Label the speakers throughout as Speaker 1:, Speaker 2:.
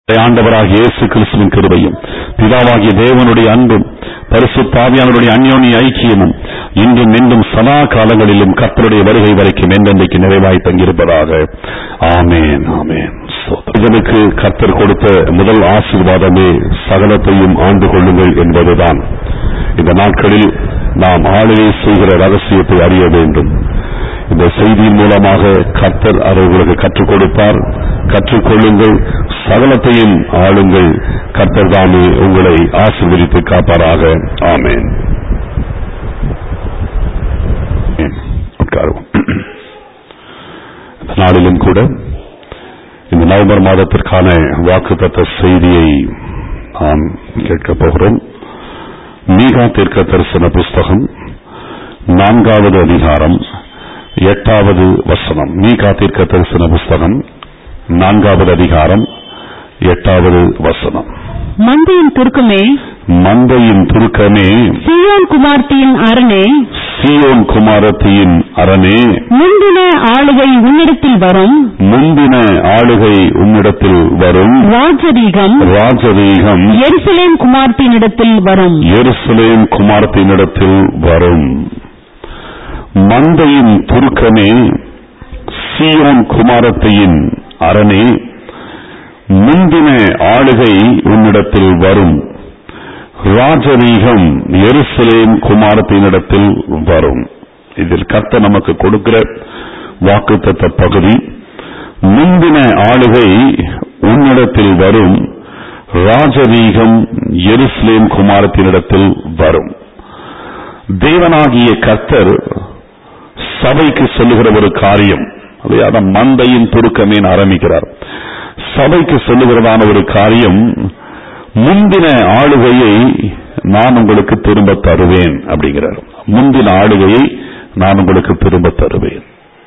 Speaker 1: ஆண்டவராகிய இயேசு கிறிஸ்துவின் கிருபையும் பிதாவாகிய தேவனுடைய அன்பும் பரிசுத்தாவியானுடைய அந்யோன்ய ஐக்கியமும் இன்றும் இன்றும் சதா காலங்களிலும் கர்த்தருடைய வருகை வரைக்கும் என்றென்றைக்கு நிறைவாய் தங்கியிருப்பதாக ஆமேன் ஆமேன் இதனுக்கு கர்த்தர் கொடுத்த முதல் ஆசீர்வாதமே சகலத்தையும் ஆண்டு கொள்ளுங்கள் என்பதுதான் இந்த நாட்களில் நாம் ஆளுகை செய்கிற ரகசியத்தை அறிய வேண்டும் இந்த செய்தியின் மூலமாக கர்த்தர் அதை உங்களுக்கு கற்றுக் கொடுப்பார் கற்றுக்கொள்ளுங்கள் சகலத்தையும் ஆளுங்கள் கர்த்தர் தாமே உங்களை ஆசீர்வதித்து காப்பாராக ஆமேன் உட்காருவோம் இந்த நாளிலும் கூட இந்த நவம்பர் மாதத்திற்கான வாக்குத்தத்த செய்தியை நாம் கேட்கப் போகிறோம் மீகா தீர்க்க தரிசன புஸ்தகம் நான்காவது அதிகாரம் எட்டாவது வசனம் மீகா தீர்க்க தரிசன புஸ்தகம் நான்காவது அதிகாரம் எட்டாவது வசனம்
Speaker 2: மந்தையின் துருக்கமே
Speaker 1: மந்தையின் துருக்கமே
Speaker 2: சியோன் குமார்த்தியின் அரணே
Speaker 1: சியோன் குமாரத்தியின் அரணே
Speaker 2: முந்தின ஆளுகை உன்னிடத்தில் வரும்
Speaker 1: முந்தின ஆளுகை உன்னிடத்தில் வரும்
Speaker 2: ராஜரீகம்
Speaker 1: ராஜரீகம்
Speaker 2: எருசலேம் குமார்த்தியினிடத்தில் வரும்
Speaker 1: எருசலேம் குமாரத்தினிடத்தில் வரும் மந்தையின் துருக்கமே சியோன் குமாரத்தையின் அரணே முந்தின ஆளுகை உன்னிடத்தில் வரும் ராஜரீகம் எருசலேம் குமாரத்தினிடத்தில் வரும் இதில் கர்த்த நமக்கு கொடுக்கிற வாக்குத்தத்த பகுதி முந்தின ஆளுகை உன்னிடத்தில் வரும் ராஜரீகம் எருசலேம் குமாரத்தினிடத்தில் வரும் தேவனாகிய கர்த்தர் சபைக்கு சொல்லுகிற ஒரு காரியம் அது அதான் மந்தையின் துருக்கமே ஆரம்பிக்கிறார் சபைக்கு சொல்லுகிறதான ஒரு காரியம் முந்தின ஆளுகையை நான் உங்களுக்கு திரும்ப தருவேன் அப்படிங்கிறார் முந்தின ஆளுகையை நான் உங்களுக்கு திரும்ப தருவேன்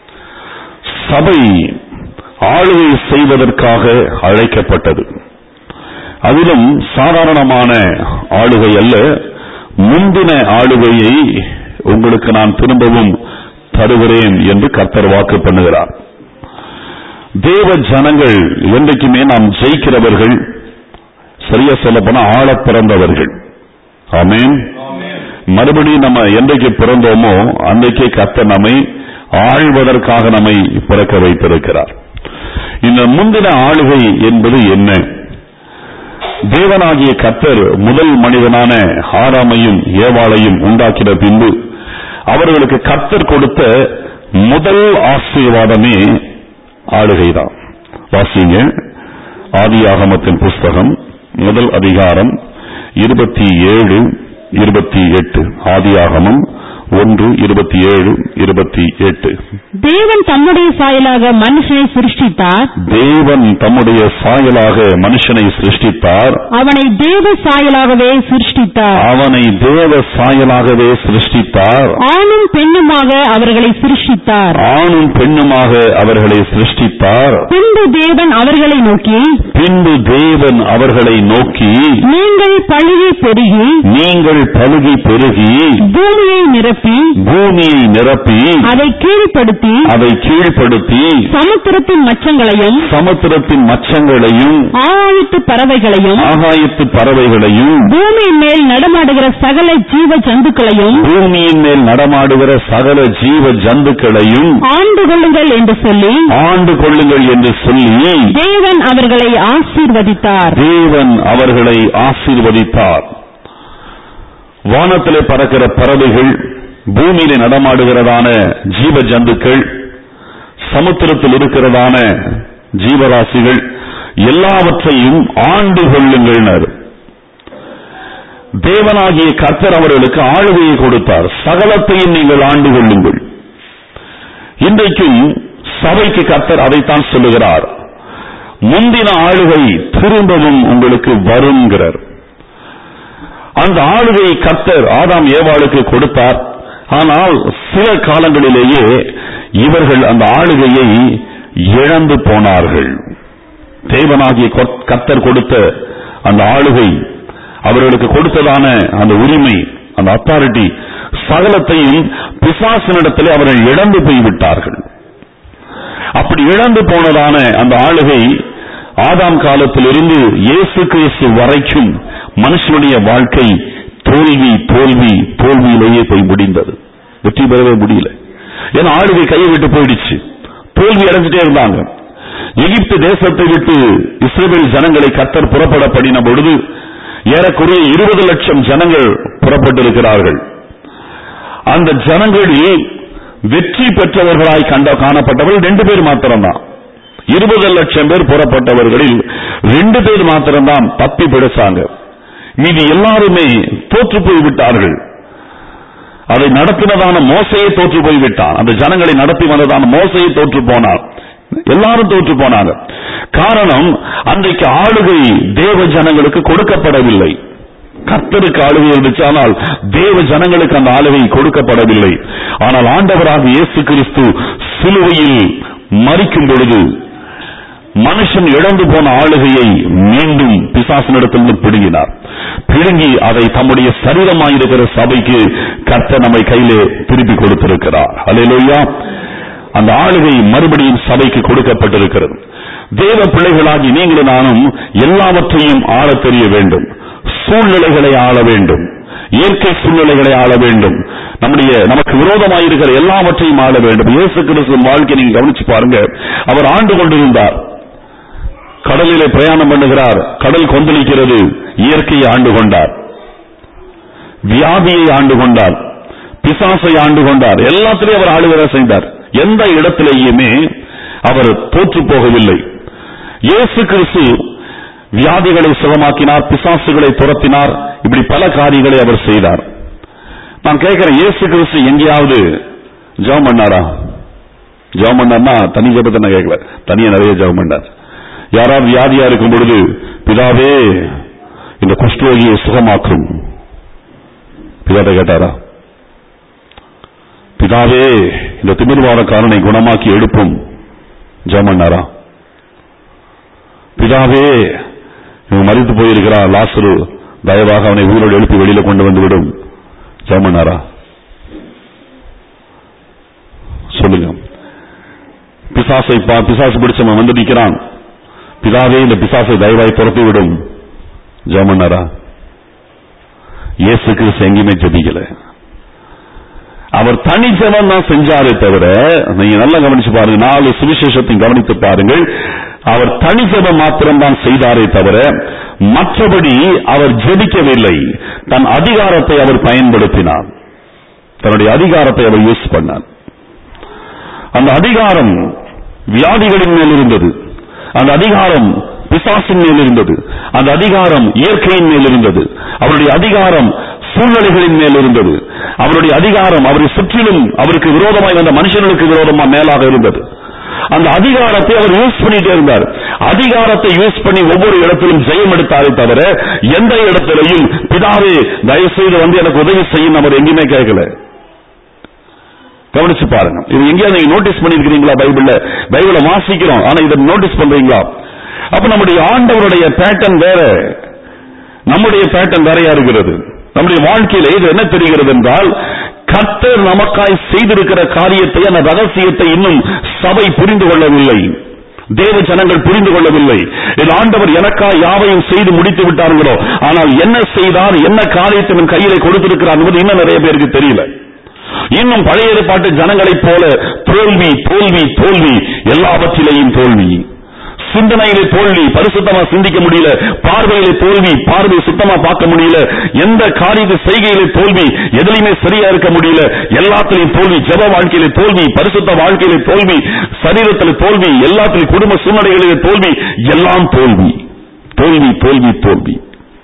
Speaker 1: சபை ஆளுகை செய்வதற்காக அழைக்கப்பட்டது அதிலும் சாதாரணமான ஆளுகை அல்ல முந்தின ஆளுகையை உங்களுக்கு நான் திரும்பவும் தருகிறேன் என்று கர்த்தர் வாக்கு பண்ணுகிறார் தேவ ஜனங்கள் என்றைக்குமே நாம் ஜெயிக்கிறவர்கள் சரியா சொல்ல போனா ஆழ பிறந்தவர்கள் ஆமேன் மறுபடியும் நம்ம என்றைக்கு பிறந்தோமோ அன்றைக்கே கர்த்தர் நம்மை ஆழ்வதற்காக நம்மை பிறக்க வைத்திருக்கிறார் இந்த முந்தின ஆளுகை என்பது என்ன தேவனாகிய கர்த்தர் முதல் மனிதனான ஆறாமையும் ஏவாளையும் உண்டாக்கின பின்பு அவர்களுக்கு கர்த்தர் கொடுத்த முதல் ஆசீர்வாதமே ஆளுகைதான் வாசிங்க ஆதியாகமத்தின் புஸ்தகம் முதல் அதிகாரம் இருபத்தி ஏழு இருபத்தி எட்டு ஆதியாகமம் ஒன்று இருபத்தி ஏழு இருபத்தி எட்டு
Speaker 2: தேவன் தம்முடைய சாயலாக மனுஷனை சிருஷ்டித்தார்
Speaker 1: தேவன் தம்முடைய சாயலாக மனுஷனை சிருஷ்டித்தார்
Speaker 2: அவனை தேவ சாயலாகவே சிருஷ்டித்தார்
Speaker 1: அவனை தேவ சாயலாகவே சிருஷ்டித்தார்
Speaker 2: ஆணும் பெண்ணுமாக அவர்களை சிருஷ்டித்தார்
Speaker 1: ஆணும் பெண்ணுமாக அவர்களை சிருஷ்டித்தார்
Speaker 2: பின்பு தேவன் அவர்களை நோக்கி
Speaker 1: பின்பு தேவன் அவர்களை நோக்கி
Speaker 2: நீங்கள் பழுகி பெருகி
Speaker 1: நீங்கள் பழுகி பெருகி
Speaker 2: பூமியை நிரப்பி
Speaker 1: பூமியை நிரப்பி
Speaker 2: அதை கீழ்ப்படுத்தி
Speaker 1: அதை கீழ்ப்படுத்தி
Speaker 2: சமுத்திரத்தின் மச்சங்களையும்
Speaker 1: சமுத்திரத்தின் மச்சங்களையும்
Speaker 2: ஆழித்து பறவைகளையும்
Speaker 1: ஆகாயத்து பறவைகளையும்
Speaker 2: பூமியின் மேல் நடமாடுகிற சகல ஜீவ ஜந்துக்களையும்
Speaker 1: பூமியின் மேல் நடமாடுகிற சகல ஜீவ ஜந்துக்களையும்
Speaker 2: ஆண்டு கொள்ளுங்கள் என்று சொல்லி
Speaker 1: ஆண்டு கொள்ளுங்கள் என்று சொல்லி
Speaker 2: தேவன் அவர்களை ஆசீர்வதித்தார்
Speaker 1: தேவன் அவர்களை ஆசீர்வதித்தார் வானத்திலே பறக்கிற பறவைகள் பூமியிலே நடமாடுகிறதான ஜீவ ஜந்துக்கள் சமுத்திரத்தில் இருக்கிறதான ஜீவராசிகள் எல்லாவற்றையும் ஆண்டு கொள்ளுங்கள் தேவனாகிய கர்த்தர் அவர்களுக்கு ஆளுகையை கொடுத்தார் சகலத்தையும் நீங்கள் ஆண்டு கொள்ளுங்கள் இன்றைக்கும் சபைக்கு கர்த்தர் அதைத்தான் சொல்லுகிறார் முந்தின ஆளுகை திரும்பவும் உங்களுக்கு வருங்கிறார் அந்த ஆளுகையை கர்த்தர் ஆதாம் ஏவாளுக்கு கொடுத்தார் ஆனால் சில காலங்களிலேயே இவர்கள் அந்த ஆளுகையை இழந்து போனார்கள் தேவனாகிய கர்த்தர் கொடுத்த அந்த ஆளுகை அவர்களுக்கு கொடுத்ததான அந்த உரிமை அந்த அத்தாரிட்டி சகலத்தையும் பிசாசனிடத்தில் அவர்கள் இழந்து போய்விட்டார்கள் அப்படி இழந்து போனதான அந்த ஆளுகை ஆதாம் காலத்திலிருந்து இயேசு கிறிஸ்து வரைக்கும் மனுஷனுடைய வாழ்க்கை தோல்வி தோல்வி தோல்வியிலேயே போய் முடிந்தது வெற்றி பெறவே முடியல ஏன்னா ஆளுகை கையை விட்டு போயிடுச்சு தோல்வி அடைஞ்சிட்டே இருந்தாங்க எகிப்து தேசத்தை விட்டு இஸ்ரேல் ஜனங்களை கத்தர் புறப்பட பண்ணின பொழுது ஏறக்குறைய இருபது லட்சம் ஜனங்கள் புறப்பட்டிருக்கிறார்கள் அந்த ஜனங்களில் வெற்றி பெற்றவர்களாய் கண்ட காணப்பட்டவர்கள் ரெண்டு பேர் மாத்திரம்தான் இருபது லட்சம் பேர் புறப்பட்டவர்களில் ரெண்டு பேர் மாத்திரம்தான் தப்பி பிடிச்சாங்க மீதி எல்லாருமே தோற்று போய் விட்டார்கள் அதை நடத்தினதான மோசையை தோற்று போய் விட்டான் அந்த ஜனங்களை நடத்தி வந்ததான மோசையை தோற்று போனார் எல்லாரும் தோற்று போனாங்க காரணம் அன்றைக்கு ஆளுகை தேவ ஜனங்களுக்கு கொடுக்கப்படவில்லை கர்த்தருக்கு ஆளுகை இருந்துச்சு ஆனால் தேவ ஜனங்களுக்கு அந்த ஆளுகை கொடுக்கப்படவில்லை ஆனால் ஆண்டவராக இயேசு கிறிஸ்து சிலுவையில் மறிக்கும் பொழுது மனுஷன் இழந்து போன ஆளுகையை மீண்டும் பிசாசனிடத்திலிருந்து பிடுங்கினார் பிடுங்கி அதை தம்முடைய சரீரமாயிருக்கிற சபைக்கு கர்த்தர் நம்மை கையிலே திருப்பி கொடுத்திருக்கிறார் அல்லேலூயா அந்த ஆளுகை மறுபடியும் சபைக்கு கொடுக்கப்பட்டிருக்கிறது தேவ பிள்ளைகளாகி நீங்களும் நானும் எல்லாவற்றையும் ஆளத் தெரிய வேண்டும் சூழ்நிலைகளை ஆள வேண்டும் இயற்கை சூழ்நிலைகளை ஆள வேண்டும் நம்முடைய நமக்கு விரோதமாயிருக்கிற எல்லாவற்றையும் ஆள வேண்டும் இயேசு கிறிஸ்துவின் வாழ்க்கை நீங்க கவனிச்சு பாருங்க அவர் ஆண்டு கொண்டிருந்தார் கடலிலே பிரயாணம் பண்ணுகிறார் கடல் கொந்தளிக்கிறது இயற்கையை ஆண்டு கொண்டார் வியாதியை ஆண்டு கொண்டார் பிசாசை ஆண்டு கொண்டார் எல்லாத்திலையும் அவர் ஆளுகிற செய்தார் எந்த இடத்திலேயுமே அவர் தோற்று போகவில்லை இயேசு கிறிஸ்து வியாதிகளை சுகமாக்கினார் பிசாசுகளை துரத்தினார் இப்படி பல காரியங்களை அவர் செய்தார் நான் கேட்கிறேன் இயேசு கிறிஸ்து எங்கேயாவது ஜெபம் பண்ணாரா ஜெபம் பண்ணார்னா தனி ஜெபத்தை நான் கேட்கல தனியா நிறைய ஜெபம் பண்ணார் யாராவது வியாதியா இருக்கும் பொழுது பிதாவே இந்த குஷ்டரோகியை சுகமாக்கும் பிதாவை கேட்டாரா பிதாவே இந்த திமிர்வாரக்காரனை குணமாக்கி எழுப்பும் ஜெபம் பண்ணாரா பிதாவே இவன் மறித்து போயிருக்கிறார் லாசரு தயவாக அவனை உயிரோடு எழுப்பி வெளியில கொண்டு வந்து விடும் ஜெபம் பண்ணாரா சொல்லுங்க பிசாசை பா- பிசாசு பிடிச்சவன் வந்து நிக்கிறான் பிதாவே இந்த பிசாசை தயவாய் துரத்தி விடும் ஜெபம் பண்ணாரா இயேசு கிறிஸ்து எங்கேயுமே ஜெபிக்கல அவர் தனிச்சவன் தான் செஞ்சாரே தவிர நீங்க நல்லா கவனிச்சு பாருங்க நாலு சுவிசேஷத்தையும் கவனித்து பாருங்கள் அவர் தனிச்சபம் மாத்திரம்தான் செய்தாரே தவிர மற்றபடி அவர் ஜெபிக்கவில்லை தன் அதிகாரத்தை அவர் பயன்படுத்தினார் தன்னுடைய அதிகாரத்தை அவர் யூஸ் பண்ணார் அந்த அதிகாரம் வியாதிகளின் மேல் இருந்தது அந்த அதிகாரம் பிசாசின் மேல் இருந்தது அந்த அதிகாரம் இயற்கையின் மேல் இருந்தது அவருடைய அதிகாரம் சூழ்நிலைகளின் மேல் இருந்தது அவருடைய அதிகாரம் அவரை சுற்றிலும் அவருக்கு விரோதமாய் வந்த மனுஷர்களுக்கு விரோதமா மேலாக இருந்தது அந்த அதிகாரத்தை அவர் யூஸ் பண்ணிட்டே இருந்தார் அதிகாரத்தை யூஸ் பண்ணி ஒவ்வொரு இடத்திலும் ஜெயம் எடுத்தாரே தவிர எந்த இடத்திலையும் பிதாவே தயவு செய்து வந்து எனக்கு உதவி செய்யும் அவர் எங்கேயுமே கேட்கல கவனிச்சு பாருங்க இது எங்கேயாவது நீங்க நோட்டீஸ் பண்ணிருக்கீங்களா பைபிள்ல பைபிளை வாசிக்கிறோம் ஆனா இதை நோட்டீஸ் பண்றீங்களா அப்ப நம்முடைய ஆண்டவருடைய பேட்டர்ன் வேற நம்முடைய பேட்டர்ன் வேறையா இருக்கிறது நம்முடைய வாழ்க்கையில இது என்ன தெரிகிறது என்றால் கர்த்தர் நமக்காய் செய்திருக்கிற காரியத்தை அந்த ரகசியத்தை இன்னும் சபை புரிந்து கொள்ளவில்லை தேவ ஜனங்கள் புரிந்து கொள்ளவில்லை இது ஆண்டவர் எனக்காய் யாவையும் செய்து முடித்து விட்டார்களோ ஆனால் என்ன செய்தார் என்ன காரியத்தை நம் கையிலே கொடுத்திருக்கிறார் என்பது இன்னும் நிறைய பேருக்கு தெரியல இன்னும் பழைய ஏற்பாட்டு ஜனங்களைப் போல தோல்வி தோல்வி தோல்வி எல்லாவற்றிலேயும் தோல்வி சிந்தனையிலே தோல்வி பரிசுத்தமா சிந்திக்க முடியல பார்வையிலே தோல்வி பார்வை சுத்தமா பார்க்க முடியல எந்த காரியத்தை செய்கையிலே தோல்வி எதுலையுமே சரியா இருக்க முடியல எல்லாத்திலையும் தோல்வி ஜெப வாழ்க்கையிலே தோல்வி பரிசுத்த வாழ்க்கையிலே தோல்வி சரீரத்திலே தோல்வி எல்லாத்திலும் குடும்ப சூழ்நிலைகளிலே தோல்வி எல்லாம் தோல்வி தோல்வி தோல்வி தோல்வி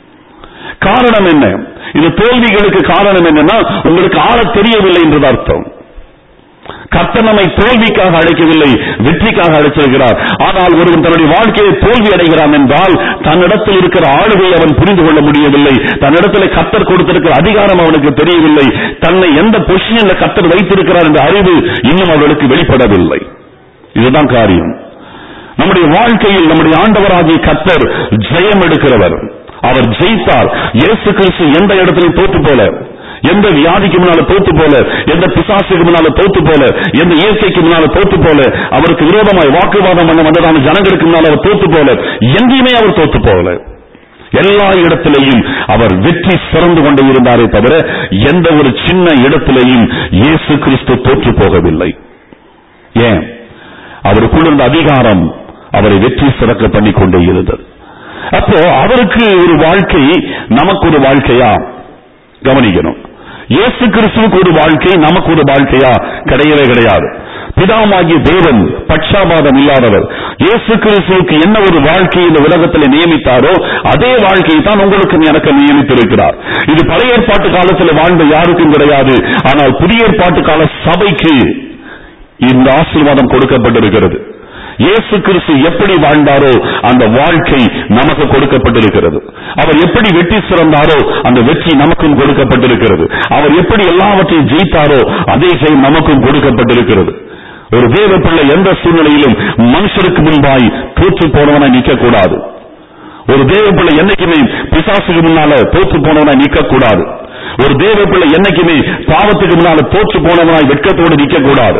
Speaker 1: காரணம் என்ன இந்த தோல்விகளுக்கு காரணம் என்னன்னா உங்களுக்கு ஆள தெரியவில்லை என்றது அர்த்தம் கர்த்தர் நம்மை தோல்விக்காக அழைக்கவில்லை வெற்றிக்காக அழைச்சிருக்கிறார் ஆனால் ஒருவன் தன்னுடைய வாழ்க்கையை தோல்வி அடைகிறான் என்றால் தன்னிடத்தில் இருக்கிற ஆளுகை அவன் புரிந்து கொள்ள முடியவில்லை தன்னிடத்தில் கர்த்தர் கொடுத்திருக்கிற அதிகாரம் அவனுக்கு தெரியவில்லை தன்னை எந்த பொசிஷன்ல கர்த்தர் வைத்திருக்கிறார் என்ற அறிவு இன்னும் அவர்களுக்கு வெளிப்படவில்லை இதுதான் காரியம் நம்முடைய வாழ்க்கையில் நம்முடைய ஆண்டவராகிய கர்த்தர் ஜெயம் எடுக்கிறவர் அவர் ஜெயித்தார் இயேசு கிறிஸ்து எந்த இடத்திலும் தோற்று போல எந்த வியாதிக்கு முன்னால தோத்து போல எந்த பிசாசுக்கு முன்னால தோத்து போல எந்த இயற்கைக்கு முன்னால தோத்து போல அவருக்கு விரோதமாய் வாக்குவாதம் பண்ண வந்ததான ஜனங்களுக்கு முன்னால அவர் தோத்து போல எங்கேயுமே அவர் தோத்து போகல எல்லா இடத்திலேயும் அவர் வெற்றி சிறந்து கொண்டே இருந்தாரே தவிர எந்த ஒரு சின்ன இடத்திலேயும் இயேசு கிறிஸ்து தோற்று போகவில்லை ஏன் அவருக்குள்ள இருந்த அதிகாரம் அவரை வெற்றி சிறக்க பண்ணி கொண்டே இருந்தது அப்போ அவருக்கு ஒரு வாழ்க்கை நமக்கு ஒரு வாழ்க்கையா கவனிக்கணும் இயேசு கிறிஸ்துவுக்கு ஒரு வாழ்க்கை நமக்கு ஒரு வாழ்க்கையா கிடையவே கிடையாது பிதாமாகிய தேவன் பட்சாபாதம் இல்லாதவர் இயேசு கிறிஸ்துவுக்கு என்ன ஒரு வாழ்க்கை இந்த உலகத்தில் நியமித்தாரோ அதே வாழ்க்கையை தான் உங்களுக்கும் எனக்கு நியமித்திருக்கிறார் இது பழைய ஏற்பாட்டு காலத்தில் வாழ்ந்த யாருக்கும் கிடையாது ஆனால் புதிய ஏற்பாட்டு கால சபைக்கு இந்த ஆசீர்வாதம் கொடுக்கப்பட்டிருக்கிறது இயேசு கிறிஸ்து எப்படி வாழ்ந்தாரோ அந்த வாழ்க்கை நமக்கு கொடுக்கப்பட்டிருக்கிறது அவர் எப்படி வெற்றி சிறந்தாரோ அந்த வெற்றி நமக்கும் கொடுக்கப்பட்டிருக்கிறது அவர் எப்படி எல்லாவற்றையும் ஜெயித்தாரோ அதே ஜெயம் நமக்கும் கொடுக்கப்பட்டிருக்கிறது ஒரு தேவ பிள்ளை எந்த சூழ்நிலையிலும் மனுஷருக்கு முன்பாய் தோற்று போனவனாய் நிற்க கூடாது ஒரு தேவ பிள்ளை என்னைக்குமே பிசாசுக்கு முன்னால தோற்று போனவனாய் நிற்க கூடாது ஒரு தேவ பிள்ளை என்னைக்குமே பாவத்துக்கு முன்னால தோற்று போனவனாய் வெட்கத்தோடு நிற்க கூடாது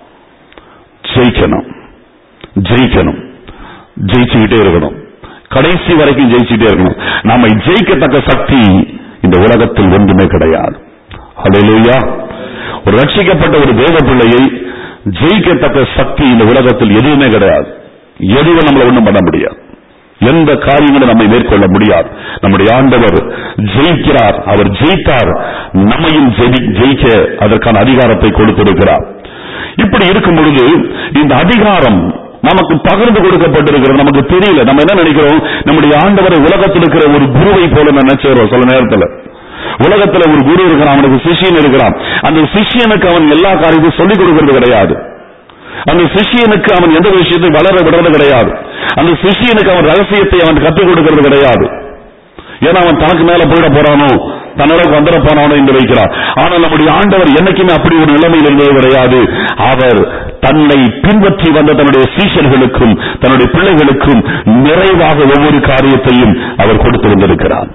Speaker 1: ஜெயிக்கணும் ஜெயிக்கணும் ஜெயிச்சுக்கிட்டே இருக்கணும் கடைசி வரைக்கும் ஜெயிச்சுட்டே இருக்கணும் நம்மை ஜெயிக்கத்தக்க சக்தி இந்த உலகத்தில் ஒன்றுமே கிடையாது ஹalleluya ஒரு ரட்சிக்கப்பட்ட ஒரு தேவ பிள்ளையை ஜெயிக்கத்தக்க சக்தி இந்த உலகத்தில் எதுவுமே கிடையாது எதுவும் நம்மள ஒண்ணும் பண்ண முடியாது எந்த காரியங்களும் நம்மை மேற்கொள்ள முடியாது நம்முடைய ஆண்டவர் ஜெயிக்கிறார் அவர் ஜெயித்தார் நம்மையும் ஜெயி- ஜெயிக்க அதற்கான அதிகாரத்தை கொடுத்திருக்கிறார் இப்படி இருக்கும் பொழுது இந்த அதிகாரம் நமக்கு பகிர்ந்து கொடுக்கப்பட்டிருக்கிறது நமக்கு தெரியல நம்ம என்ன நினைக்கிறோம் நம்முடைய ஆண்டவரை உலகத்தில் இருக்கிற ஒரு குருவை போல நினைச்சுறோம் சில நேரத்துல உலகத்துல ஒரு குரு இருக்கிறான் அவனுக்கு சிஷியன் இருக்கிறான் அந்த சிஷியனுக்கு அவன் எல்லா காரியத்தையும் சொல்லிக் கொடுக்கிறது கிடையாது அந்த சிஷியனுக்கு அவன் எந்த விஷயத்தையும் வளர விடுறது கிடையாது அந்த சிஷியனுக்கு அவன் ரகசியத்தை அவன் கற்றுக் கொடுக்கிறது கிடையாது ஏன்னா அவன் தனக்கு மேல போயிட போறானோ தன்னளவுக்கு வந்துட போனானோ என்று வைக்கிறார் ஆனால் நம்முடைய ஆண்டவர் என்னைக்குமே அப்படி ஒரு நிலைமையில் இருந்தது கிடையாது அவர் தன்னை பின்பற்றி வந்த தன்னுடைய சீஷர்களுக்கும் தன்னுடைய பிள்ளைகளுக்கும் நிறைவாக ஒவ்வொரு காரியத்தையும் அவர் கொடுத்திருந்திருக்கிறார்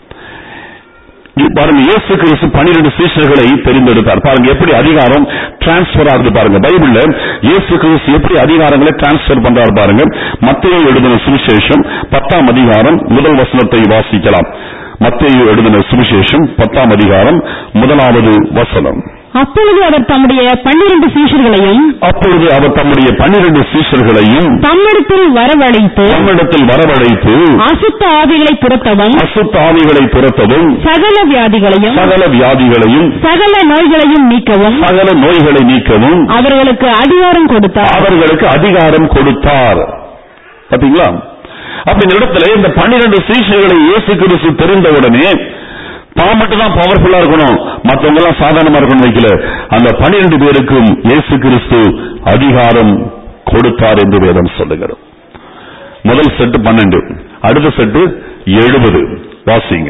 Speaker 1: இ- பாருங்க இயேசு கிறிஸ்து பன்னிரண்டு சீஷர்களை தெரிந்தெடுத்தார் பாருங்க எப்படி அதிகாரம் டிரான்ஸ்பர் ஆகுது பாருங்க பைபிள்ல இயேசு கிறிஸ்து எப்படி அதிகாரங்களை டிரான்ஸ்பர் பண்றாரு பாருங்க மத்திய எழுதின சுவிசேஷம் பத்தாம் அதிகாரம் முதல் வசனத்தை வாசிக்கலாம் மத்திய எழுதின சுவிசேஷம் பத்தாம் அதிகாரம் முதலாவது வசனம்
Speaker 2: அப்பொழுது அவர் தம்முடைய பன்னிரண்டு சீஷர்களையும்
Speaker 1: அப்பொழுது அவர் தம்முடைய பன்னிரண்டு சீஷர்களையும்
Speaker 2: தம்மிடத்தில் வரவழைத்து
Speaker 1: தம்மிடத்தில் வரவழைத்து
Speaker 2: அசுத்த ஆவிகளை துரத்தவும்
Speaker 1: அசுத்த ஆவிகளை துரத்தவும்
Speaker 2: சகல வியாதிகளையும்
Speaker 1: சகல வியாதிகளையும்
Speaker 2: சகல நோய்களையும் நீக்கவும்
Speaker 1: சகல நோய்களை நீக்கவும்
Speaker 2: அவர்களுக்கு அதிகாரம் கொடுத்தார்
Speaker 1: அவர்களுக்கு அதிகாரம் கொடுத்தார் பாத்தீங்களா அப்ப இந்த இடத்துல இந்த பன்னிரண்டு சீஷர்களை இயேசு கிறிஸ்து தெரிந்தவுடனே தான் மட்டும் தான் பவர்ஃபுல்லா இருக்கணும் மத்தவங்க எல்லாம் சாதாரணமா இருக்கணும் வைக்கல அந்த பன்னிரண்டு பேருக்கும் இயேசு கிறிஸ்து அதிகாரம் கொடுத்தார் என்று வேதம் சொல்லுகிறது முதல் செட்டு பன்னெண்டு அடுத்த செட்டு எழுபது வாசிங்க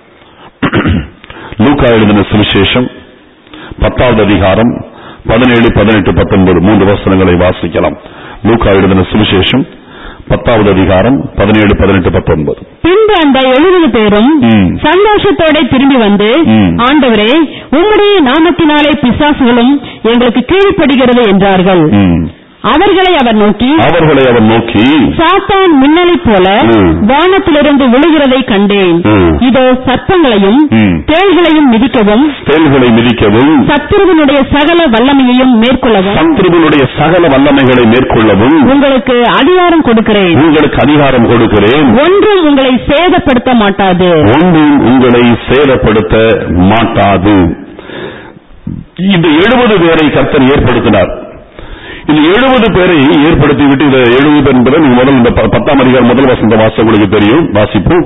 Speaker 1: லூக்கா எழுதின சுவிசேஷம் பத்தாவது அதிகாரம் பதினேழு பதினெட்டு பத்தொன்பது மூன்று வசனங்களை வாசிக்கலாம் லூக்கா எழுதின சுவிசேஷம் பத்தாவது அதிகாரம் பதினேழு பதினெட்டு பத்தொன்பது
Speaker 2: பின்பு அந்த எழுபது பேரும்
Speaker 1: ம்.
Speaker 2: சந்தோஷத்தோட திரும்பி வந்து
Speaker 1: ம்.
Speaker 2: ஆண்டவரே உம்முடைய நாமத்தினாலே பிசாசுகளும் எங்களுக்கு கீழ்ப்படுகிறது என்றார்கள்
Speaker 1: ம்.
Speaker 2: அவர்களை அவர் நோக்கி
Speaker 1: அவர்களை அவர் நோக்கி
Speaker 2: சாத்தான் மின்னலைப் போல
Speaker 1: ம்.
Speaker 2: வானத்திலிருந்து விழுகிறதை கண்டேன்
Speaker 1: ம்.
Speaker 2: இதோ சர்ப்பங்களையும்
Speaker 1: ம்.
Speaker 2: தேள்களையும் மிதிக்கவும்
Speaker 1: தேள்களை மிதிக்கவும்
Speaker 2: சத்துருவனுடைய சகல வல்லமையையும் மேற்கொள்ளவும்
Speaker 1: சத்ருவினுடைய சகல வல்லமைகளை மேற்கொள்ளவும்
Speaker 2: உங்களுக்கு அதிகாரம் கொடுக்கிறேன்
Speaker 1: உங்களுக்கு அதிகாரம் கொடுக்கிறேன்
Speaker 2: ஒன்றும் உங்களை சேதப்படுத்த மாட்டாது
Speaker 1: ஒன்றும் உங்களை சேதப்படுத்த மாட்டாது இந்த எழுபது பேரை கர்த்தர் ஏற்படுத்தினார் இந்த எழுபது பேரை ஏற்படுத்தி விட்டு இந்த எழுபது பேர் என்பதை நீங்க முதல் இந்த ப- பத்தாம் அதிகாரம் முதல் வசந்த வாசம் உங்களுக்கு தெரியும் வாசிப்போம்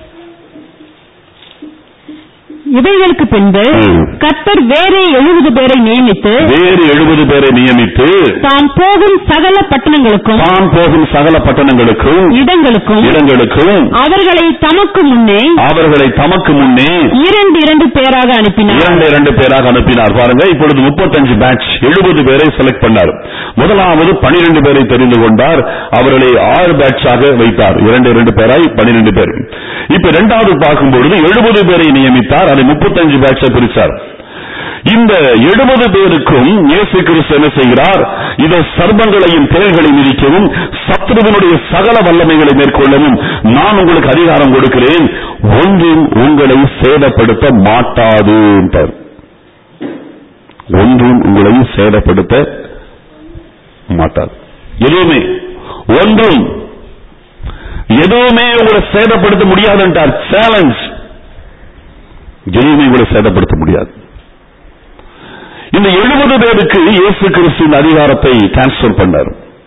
Speaker 2: இவைகளுக்கு பின்பு
Speaker 1: ம்.
Speaker 2: கர்த்தர் வேறே எழுபது பேரை நியமித்து
Speaker 1: வேறு எழுபது பேரை நியமித்து
Speaker 2: தாம் போகும் சகல பட்டணங்களுக்கும்
Speaker 1: தான் போகும் சகல பட்டணங்களுக்கும்
Speaker 2: இடங்களுக்கும்
Speaker 1: இடங்களுக்கும்
Speaker 2: அவர்களை தமக்கு முன்னே
Speaker 1: அவர்களை தமக்கு முன்னே
Speaker 2: இரண்டு இரண்டு பேராக அனுப்பினார்
Speaker 1: இரண்டு இரண்டு பேராக அனுப்பினார் பாருங்க இப்பொழுது முப்பத்தஞ்சு பேட்ச் எழுபது பேரை செலக்ட் பண்ணார் முதலாவது பனிரெண்டு பேரை தெரிந்து கொண்டார் அவர்களை ஆறு பேட்சாக வைத்தார் இரண்டு இரண்டு பேராய் பனிரெண்டு பேர் இப்ப இரண்டாவது பார்க்கும் பொழுது எழுபது பேரை நியமித்தார் அதை முப்பத்தஞ்சு பேட்ச பிரிச்சார் இந்த எழுபது பேருக்கும் இயேசு கிறிஸ்து என்ன செய்கிறார் இதை சர்பங்களையும் தேள்களை மிதிக்கவும் சத்ருவினுடைய சகல வல்லமைகளை மேற்கொள்ளவும் நான் உங்களுக்கு அதிகாரம் கொடுக்கிறேன் ஒன்றும் உங்களை சேதப்படுத்த மாட்டாது என்றார். ஒன்றும் உங்களை சேதப்படுத்த மாட்டாது எதுவுமே ஒன்றும் எதுவுமே உங்களை சேதப்படுத்த முடியாது என்றார் சேலஞ்ச் எதுவுமே உங்களை சேதப்படுத்த முடியாது இந்த எழுபது பேருக்கு இயேசு கிறிஸ்துவின் அதிகாரத்தை டிரான்ஸ்பர் பண்ணார்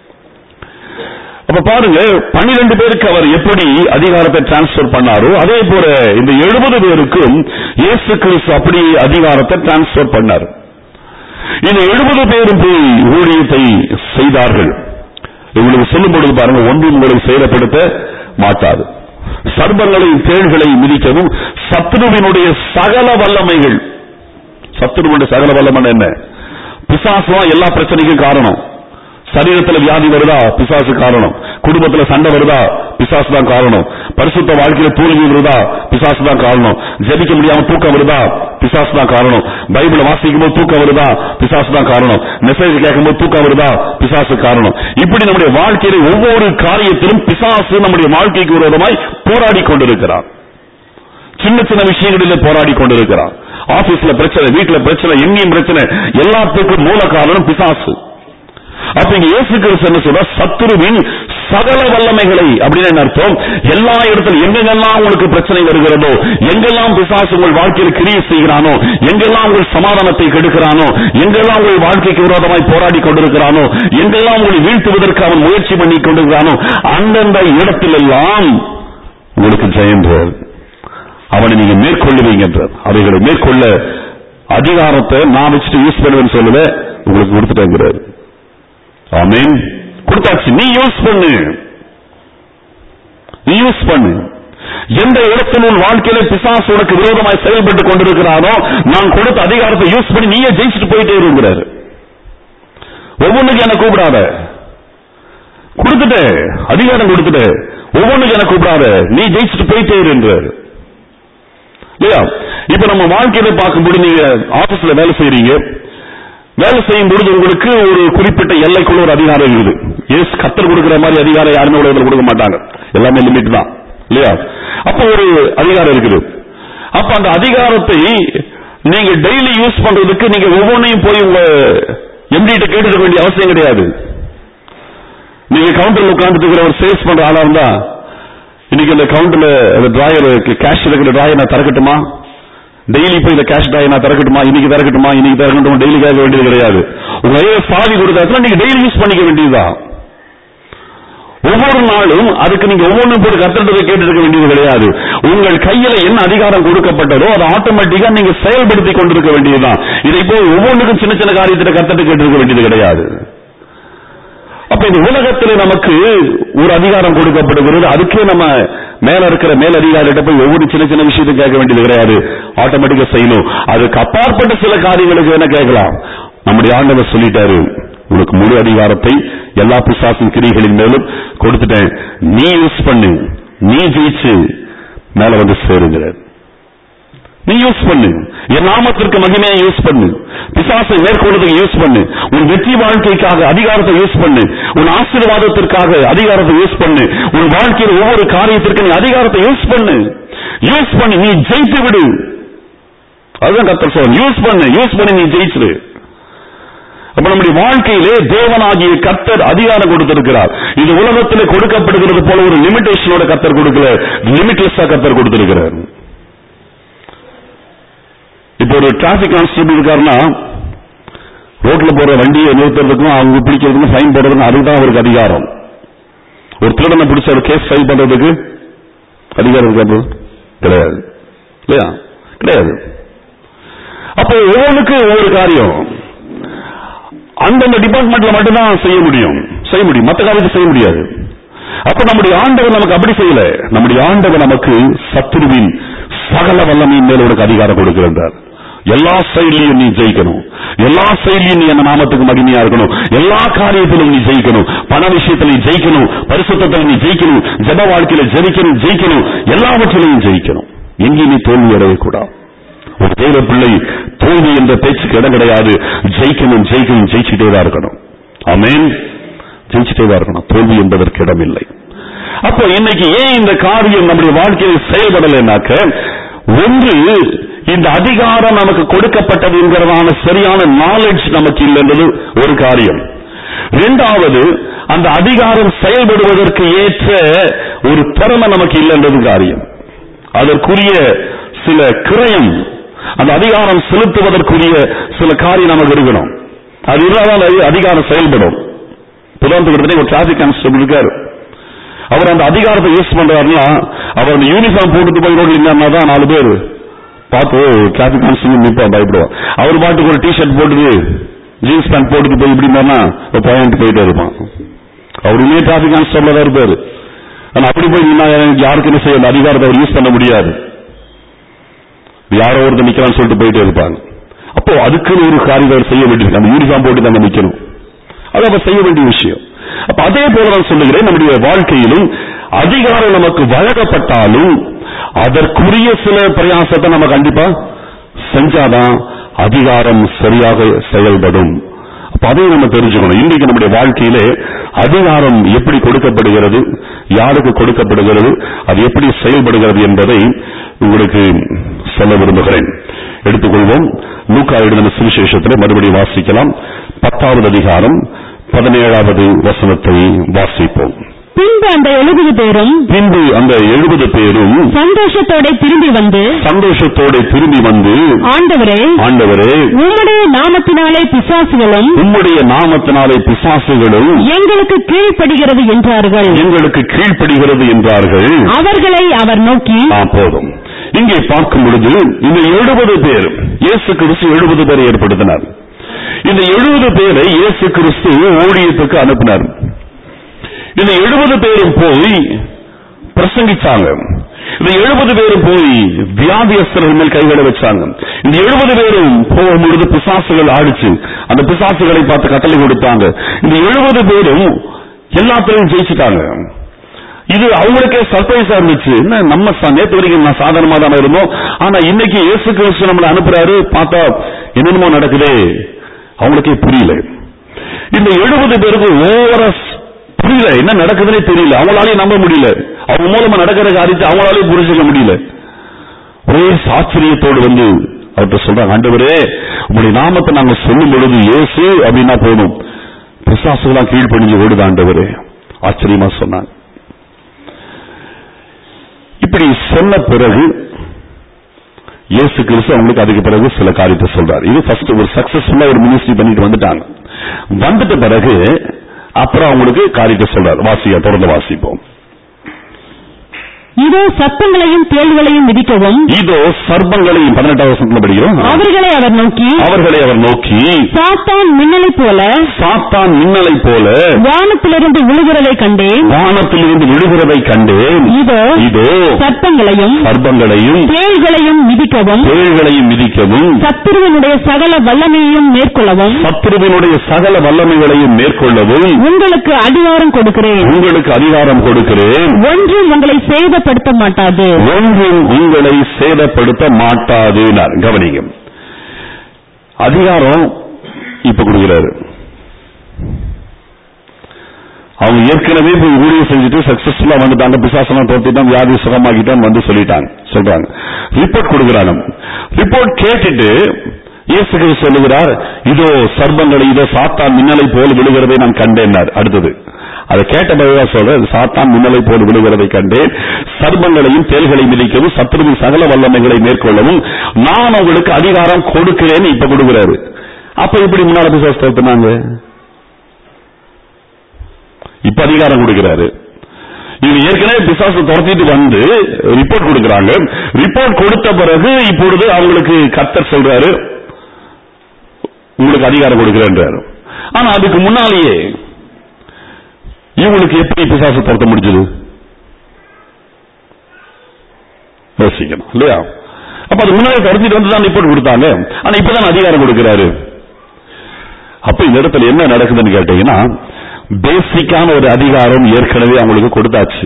Speaker 1: அப்ப பாருங்க பன்னிரண்டு பேருக்கு அவர் எப்படி அதிகாரத்தை டிரான்ஸ்பர் பண்ணாரோ அதே போல இந்த எழுபது பேருக்கும் இயேசு கிறிஸ்து அப்படி அதிகாரத்தை டிரான்ஸ்பர் பண்ணார் இந்த எழுபது பேரும் போய் ஊழியத்தை செய்தார்கள் உங்களுக்கு சொல்லும் பொழுது பாருங்க ஒன்றும் உங்களை சேதப்படுத்த மாட்டாது சர்பங்களையும் தேள்களை மிதிக்கவும் சத்ருவினுடைய சகல வல்லமைகள் சத்துருவுடைய சகல வல்லமன் என்ன பிசாசு எல்லா பிரச்சனைக்கும் காரணம் சரீரத்துல வியாதி வருதா பிசாசு காரணம் குடும்பத்துல சண்டை வருதா பிசாசு தான் காரணம் பரிசுத்த வாழ்க்கையில தோல்வி வருதா பிசாசு தான் காரணம் ஜெபிக்க முடியாம தூக்கம் வருதா பிசாசு தான் காரணம் பைபிளை வாசிக்கும் போது தூக்கம் வருதா பிசாசு தான் காரணம் மெசேஜ் கேட்கும் போது தூக்கம் வருதா பிசாசு காரணம் இப்படி நம்முடைய வாழ்க்கையில ஒவ்வொரு காரியத்திலும் பிசாசு நம்முடைய வாழ்க்கைக்கு விரோதமாய் போராடி கொண்டிருக்கிறார் சின்ன சின்ன விஷயங்களிலே போராடி கொண்டிருக்கிறார் ஆபீஸ்ல பிரச்சனை வீட்டுல பிரச்சனை எங்கேயும் பிரச்சனை எல்லாத்துக்கும் மூல காரணம் பிசாசு அப்ப இங்க இயேசு கிறிஸ்து என்ன சொல்ற சத்துருவின் சகல வல்லமைகளை அப்படின்னு என்ன அர்த்தம் எல்லா இடத்துல எங்கெங்கெல்லாம் உங்களுக்கு பிரச்சனை வருகிறதோ எங்கெல்லாம் பிசாசு உங்கள் வாழ்க்கையில் கிரியை செய்கிறானோ எங்கெல்லாம் உங்கள் சமாதானத்தை கெடுக்கிறானோ எங்கெல்லாம் உங்கள் வாழ்க்கைக்கு விரோதமாய் போராடி கொண்டிருக்கிறானோ எங்கெல்லாம் உங்களை வீழ்த்துவதற்கு அவன் முயற்சி பண்ணி கொண்டிருக்கிறானோ அந்தந்த இடத்திலெல்லாம் உங்களுக்கு ஜெயம் பெறும். அவனை நீங்க மேற்கொள்ளுவீங்க என்றார் அவைகளை மேற்கொள்ள அதிகாரத்தை நான் வச்சுட்டு யூஸ் பண்ணுவேன்னு சொல்லல உங்களுக்கு கொடுத்துட்டேங்கிறார் ஆமீன் கொடுத்தாச்சு நீ யூஸ் பண்ணு நீ யூஸ் பண்ணு எந்த இடத்தில் உன் வாழ்க்கையில பிசாசு உனக்கு விரோதமாய் செயல்பட்டு கொண்டிருக்கிறானோ நான் கொடுத்த அதிகாரத்தை யூஸ் பண்ணி நீயே ஜெயிச்சுட்டு போயிட்டே இருக்கிறார் ஒவ்வொன்றுக்கு என்ன கூப்பிடாத கொடுத்துட்டு அதிகாரம் கொடுத்துட்டு ஒவ்வொன்றுக்கு என்ன கூப்பிடாத நீ ஜெயிச்சுட்டு போயிட்டே இருக்கிறார் இல்லையா இப்ப நம்ம வாழ்க்கையில பார்க்கும்போது நீங்க ஆபீஸ்ல வேலை செய்றீங்க வேலை செய்யும் பொழுது உங்களுக்கு ஒரு குறிப்பிட்ட எல்லைக்குள்ள ஒரு அதிகாரம் இருக்குது எஸ் கத்தர் கொடுக்கிற மாதிரி அதிகாரம் யாருமே உலகத்தில் கொடுக்க மாட்டாங்க எல்லாமே லிமிட் தான் இல்லையா அப்ப ஒரு அதிகாரம் இருக்குது அப்ப அந்த அதிகாரத்தை நீங்க டெய்லி யூஸ் பண்றதுக்கு நீங்க ஒவ்வொன்றையும் போய் உங்க எம்டிட்ட கேட்டுக்க வேண்டிய அவசியம் கிடையாது நீங்க கவுண்டர்ல உட்கார்ந்துட்டு இருக்கிற ஒரு சேல்ஸ் பண்ற ஆளா இருந்தா இன்னைக்கு இந்த கவுண்டர்ல அந்த டிராயர் கேஷ் இருக்கிற டிராயர் நான் திறக்கட்டுமா டெய்லி போய் இந்த கேஷ் டிராயர் நான் திறக்கட்டுமா இன்னைக்கு திறக்கட்டுமா இன்னைக்கு திறக்கட்டும் டெய்லி கேட்க வேண்டியது கிடையாது உங்க கையில சாவி கொடுத்தாச்சுன்னா நீங்க டெய்லி யூஸ் பண்ணிக்க வேண்டியதுதான் ஒவ்வொரு நாளும் அதுக்கு நீங்க ஒவ்வொன்றும் போட்டு கத்துட்டு கேட்டு இருக்க வேண்டியது கிடையாது உங்கள் கையில என்ன அதிகாரம் கொடுக்கப்பட்டதோ அதை ஆட்டோமேட்டிக்கா நீங்க செயல்படுத்தி கொண்டிருக்க வேண்டியதுதான் இதை போய் ஒவ்வொன்றுக்கும் சின்ன சின்ன காரியத்தை கத்துட்டு கேட்டு இருக்க வேண்டியது கிடையாது அப்ப இந்த உலகத்தில் நமக்கு ஒரு அதிகாரம் கொடுக்கப்படுகிறது அதுக்கே நம்ம மேல இருக்கிற மேல் அதிகாரிகிட்ட போய் ஒவ்வொரு சின்ன சின்ன விஷயத்தையும் கேட்க வேண்டியது கிடையாது ஆட்டோமேட்டிக்கா செய்யணும் அதுக்கு அப்பாற்பட்ட சில காரியங்களுக்கு என்ன கேட்கலாம் நம்முடைய ஆண்டவர் சொல்லிட்டாரு உனக்கு முழு அதிகாரத்தை எல்லா பிசாசின் கிரிகளின் மேலும் கொடுத்துட்டேன் நீ யூஸ் பண்ணு நீ ஜெயிச்சு மேல வந்து சேருங்கிறார் நீ யூஸ் பண்ணு என் நாமத்திற்கு மகிமையை யூஸ் பண்ணு பிசாசை மேற்கொள்வதற்கு யூஸ் பண்ணு உன் வெற்றி வாழ்க்கைக்காக அதிகாரத்தை யூஸ் பண்ணு உன் ஆசீர்வாதத்திற்காக அதிகாரத்தை யூஸ் பண்ணு உன் வாழ்க்கையில் ஒவ்வொரு காரியத்திற்கு நீ அதிகாரத்தை யூஸ் பண்ணு யூஸ் பண்ணி நீ ஜெயித்து விடு அதுதான் கத்தர் சொல்ற யூஸ் பண்ணு யூஸ் பண்ணி நீ ஜெயிச்சிரு அப்ப நம்முடைய வாழ்க்கையிலே தேவனாகிய கர்த்தர் அதிகாரம் கொடுத்திருக்கிறார் இது உலகத்திலே கொடுக்கப்படுகிறது போல ஒரு லிமிடேஷனோட கர்த்தர் கொடுக்கல லிமிட்லெஸ்ஸா கர்த்தர் கொடுத்திருக்கிறார் இப்போ ஒரு டிராபிக் கான்ஸ்டபிள் இருக்காருன்னா ரோட்ல போற வண்டியை நிறுத்துறதுக்கும் அவங்க பிடிக்கிறதுக்கும் ஃபைன் போடுறதுக்கும் அதுதான் அவருக்கு அதிகாரம் ஒரு திருடனை பிடிச்ச ஒரு கேஸ் ஃபைல் பண்றதுக்கு அதிகாரம் இருக்காது கிடையாது இல்லையா கிடையாது அப்போ ஒவ்வொன்றுக்கு ஒவ்வொரு காரியம் அந்தந்த டிபார்ட்மெண்ட்ல மட்டும்தான் செய்ய முடியும் செய்ய முடியும் மற்ற காரியத்தை செய்ய முடியாது அப்ப நம்முடைய ஆண்டவர் நமக்கு அப்படி செய்யல நம்முடைய ஆண்டவர் நமக்கு சத்துருவின் சகல வல்லமையின் மேல் உனக்கு அதிகாரம் கொடுக்கிறார் எல்லா சைட்லயும் நீ ஜெயிக்கணும் எல்லா சைட்லயும் நீ அந்த நாமத்துக்கு மகிமையா இருக்கணும் எல்லா காரியத்திலும் நீ ஜெயிக்கணும் பண விஷயத்துல நீ ஜெயிக்கணும் பரிசுத்தத்தில் நீ ஜெயிக்கணும் ஜெப வாழ்க்கையில ஜெயிக்கணும் ஜெயிக்கணும் எல்லாவற்றிலையும் ஜெயிக்கணும் எங்கேயும் நீ தோல்வி அடையவே கூடாது ஒரு தெய்வ பிள்ளை தோல்வி என்ற பேச்சுக்கு இடம் கிடையாது ஜெயிக்கணும் ஜெயிக்கணும் ஜெயிச்சுட்டே தான் இருக்கணும் ஆமென் ஜெயிச்சுட்டே தான் இருக்கணும் தோல்வி என்பதற்கு இடம் இல்லை அப்போ இன்னைக்கு ஏன் இந்த காரியம் நம்முடைய வாழ்க்கையில் செயல்படலைனாக்க ஒன்று இந்த அதிகாரம் நமக்கு கொடுக்கப்பட்டது என்கிறதான சரியான நாலேஜ் நமக்கு இல்லை என்பது ஒரு காரியம் இரண்டாவது அந்த அதிகாரம் செயல்படுவதற்கு ஏற்ற ஒரு திறமை நமக்கு இல்லை என்பது காரியம் அதற்குரிய சில கிரயம் அந்த அதிகாரம் செலுத்துவதற்குரிய சில காரியம் நமக்கு இருக்கணும் அது இருந்தால் அது அதிகாரம் செயல்படும் உதாரணத்துக்கு ஒரு டிராபிக் கான்ஸ்டபிள் இருக்காரு அவர் அந்த அதிகாரத்தை யூஸ் பண்றாருன்னா அவர் அந்த யூனிஃபார்ம் போட்டுட்டு போய் ரோட்ல இருந்தாருன்னா தான் நாலு பேர் பார்த்து டிராபிக் கான்ஸ்டபிள் நிப்பான் பயப்படுவான் அவர் பாட்டுக்கு ஒரு டிஷர்ட் போட்டுட்டு ஜீன்ஸ் பேண்ட் போட்டுட்டு போய் இப்படி இருந்தாருன்னா பாயிண்ட் போயிட்டே இருப்பான் அவர் உண்மையே டிராபிக் கான்ஸ்டபிள் தான் இருப்பாரு ஆனா அப்படி போய் நின்னா எனக்கு யாருக்கு என்ன செய்ய அந்த அதிகாரத்தை அவர் யூஸ் பண்ண முடியாது யாரோ ஒருத்தர் நிக்கிறான்னு சொல்லிட்டு போயிட்டே இருப்பாங்க அப்போ அதுக்குன்னு ஒரு காரியம் அவர் செய்ய வேண்டியது அந்த யூனிஃபார்ம் போட்டு தாங்க நிக்கணும் அது அவர் செய்ய வேண்டிய விஷயம் அப்ப அதே போல நான் சொல்லுகிறேன் நம்முடைய வாழ்க்கையிலும் அதிகாரம் நமக்கு வழங்கப்பட்டாலும் அதற்குரிய சில பிரயாசத்தை நம்ம கண்டிப்பா செஞ்சாதான் அதிகாரம் சரியாக செயல்படும் அப்ப அதையும் நம்ம தெரிஞ்சுக்கணும் இன்றைக்கு நம்முடைய வாழ்க்கையிலே அதிகாரம் எப்படி கொடுக்கப்படுகிறது யாருக்கு கொடுக்கப்படுகிறது அது எப்படி செயல்படுகிறது என்பதை உங்களுக்கு சொல்ல விரும்புகிறேன் எடுத்துக்கொள்வோம் லூக்கா எழுதின சுவிசேஷத்திலே மறுபடியும் வாசிக்கலாம் பத்தாவது அதிகாரம் பதினேழாவது வசனத்தை வாசிப்போம்
Speaker 2: பின்பு அந்த எழுபது பேரும்
Speaker 1: பின்பு அந்த எழுபது பேரும்
Speaker 2: சந்தோஷத்தோட திரும்பி வந்து
Speaker 1: சந்தோஷத்தோட திரும்பி வந்து
Speaker 2: ஆண்டவரே
Speaker 1: ஆண்டவரே
Speaker 2: உம்முடைய நாமத்தினாலே பிசாசுகளும்
Speaker 1: உம்முடைய நாமத்தினாலே பிசாசுகளும்
Speaker 2: எங்களுக்கு கீழ்ப்படுகிறது என்றார்கள்
Speaker 1: எங்களுக்கு கீழ்ப்படுகிறது என்றார்கள்
Speaker 2: அவர்களை அவர் நோக்கி
Speaker 1: ஆ, போதும் இங்கே பார்க்கும் பொழுது இந்த எழுபது பேர் இயேசு கிறிஸ்து எழுபது பேரை ஏற்படுத்தினார் இந்த எழுபது பேரை இயேசு கிறிஸ்து ஊழியத்துக்கு அனுப்பினார் இந்த எழுபது பேரும் போய் பிரசங்கிச்சாங்க இந்த எழுபது பேரும் போய் வியாதியஸ்தர்கள் மேல் கைகளை வச்சாங்க இந்த எழுபது பேரும் போகும் பொழுது பிசாசுகள் ஆடிச்சு அந்த பிசாசுகளை பார்த்து கட்டளை கொடுத்தாங்க இந்த எழுபது பேரும் எல்லாத்திலையும் ஜெயிச்சுட்டாங்க இது அவங்களுக்கே சர்ப்ரைஸா இருந்துச்சு என்ன நம்ம ச- நேத்து வரைக்கும் நான் சாதாரணமா தானே இருந்தோம் ஆனா இன்னைக்கு இயேசு கிறிஸ்து நம்மளை அனுப்புறாரு பார்த்தா என்னென்னமோ நடக்குதே அவங்களுக்கே புரியல இந்த எழுபது பேருக்கு ஓவர புரியல என்ன நடக்குதுன்னே தெரியல அவங்களாலையும் நம்ப முடியல அவங்க மூலமா நடக்கிற காரியத்தை அவங்களாலையும் புரிஞ்சுக்க முடியல ஒரே ஆச்சரியத்தோடு வந்து அவர்கிட்ட சொல்றாங்க ஆண்டவரே உங்களுடைய நாமத்தை நாங்க சொல்லும் பொழுது இயேசு அப்படின்னா போதும் பிசாசுலாம் கீழ்ப்பணிஞ்சு ஓடுது ஆண்டவரே ஆச்சரியமா சொன்னாங்க இப்படி சொன்ன பிறகு இயேசு கிறிஸ்து அவங்களுக்கு அதுக்கு பிறகு சில காரியத்தை சொல்றாரு இது ஃபர்ஸ்ட் ஒரு சக்சஸ்ஃபுல்லா ஒரு மினிஸ்ட்ரி பண்ணிட்டு வந்துட்டாங்க வந்துட்ட பிறகு அப்புறம் அவங்களுக்கு காரியத்தை சொல்றாரு வாசியா தொடர்ந்து வாசிப்போம்
Speaker 2: இதோ சத்தங்களையும் தேள்களையும் மிதிக்கவும்
Speaker 1: இதோ சர்ப்பங்களையும் பதினெட்டாவது வசனத்துல படிக்கிறோம்
Speaker 2: அவர்களை அவர் நோக்கி
Speaker 1: அவர்களை அவர் நோக்கி
Speaker 2: சாத்தான் மின்னலை போல
Speaker 1: சாத்தான் மின்னலை போல
Speaker 2: வானத்திலிருந்து விழுகிறதை கண்டேன்
Speaker 1: வானத்திலிருந்து விழுகிறதை கண்டேன்
Speaker 2: இதோ
Speaker 1: இதோ
Speaker 2: சர்ப்பங்களையும்
Speaker 1: சர்ப்பங்களையும்
Speaker 2: தேள்களையும் மிதிக்கவும்
Speaker 1: தேள்களையும் மிதிக்கவும்
Speaker 2: சத்துருவனுடைய சகல வல்லமையையும் மேற்கொள்ளவும்
Speaker 1: சத்ருவினுடைய சகல வல்லமைகளையும் மேற்கொள்ளவும்
Speaker 2: உங்களுக்கு அதிகாரம் கொடுக்கிறேன்
Speaker 1: உங்களுக்கு அதிகாரம் கொடுக்கிறேன்
Speaker 2: ஒன்றும் உங்களை சேதப்படுத்த மாட்டாது
Speaker 1: ஒன்றும் உங்களை சேதப்படுத்த மாட்டாது கவனிங்க அதிகாரம் இப்ப கொடுக்கிறாரு அவங்க ஏற்கனவே போய் ஊழியம் செஞ்சுட்டு சக்சஸ்ஃபுல்லா வந்துட்டாங்க பிசாசனம் தோத்திட்டான் வியாதி சுகமாக்கிட்டான் வந்து சொல்லிட்டாங்க சொல்றாங்க ரிப்போர்ட் கொடுக்கிறாங்க ரிப்போர்ட் கேட்டுட்டு இயேசு கிறிஸ்து சொல்லுகிறார் இதோ சர்ப்பங்களை இதோ சாத்தான் மின்னலை போல் விழுகிறதை நான் கண்டேன்னார் அடுத்தது அதை கேட்ட பிறகு சொல்ற சாத்தான் மின்னலை போல் விழுகிறதை கண்டேன் சர்ப்பங்களையும் தேள்களை மிதிக்கவும் சத்துருவின் சகல வல்லமைகளை மேற்கொள்ளவும் நான் உங்களுக்கு அதிகாரம் கொடுக்கிறேன்னு இப்ப கொடுக்கிறாரு அப்ப இப்படி முன்னால பிசாசு தோத்துனாங்க இப்ப அதிகாரம் கொடுக்கிறாரு இவங்க ஏற்கனவே பிசாசு துரத்திட்டு வந்து ரிப்போர்ட் கொடுக்கறாங்க ரிப்போர்ட் கொடுத்த பிறகு இப்பொழுது அவங்களுக்கு கத்தர் சொல்றாரு உங்களுக்கு அதிகாரம் கொடுக்கிறேன்றாரு ஆனா அதுக்கு முன்னாலேயே இவங்களுக்கு எப்படி பிசாசு துரத்த முடிஞ்சது யோசிக்கணும் இல்லையா அப்ப அது முன்னாடி தொடர்ந்துட்டு வந்து தான் ரிப்போர்ட் கொடுத்தாங்க ஆனா இப்பதான் அதிகாரம் கொடுக்கிறாரு அப்ப இந்த இடத்துல என்ன நடக்குதுன்னு கேட்டீங்கன்னா பேசிக்கான ஒரு அதிகாரம் ஏற்கனவே அவங்களுக்கு கொடுத்தாச்சு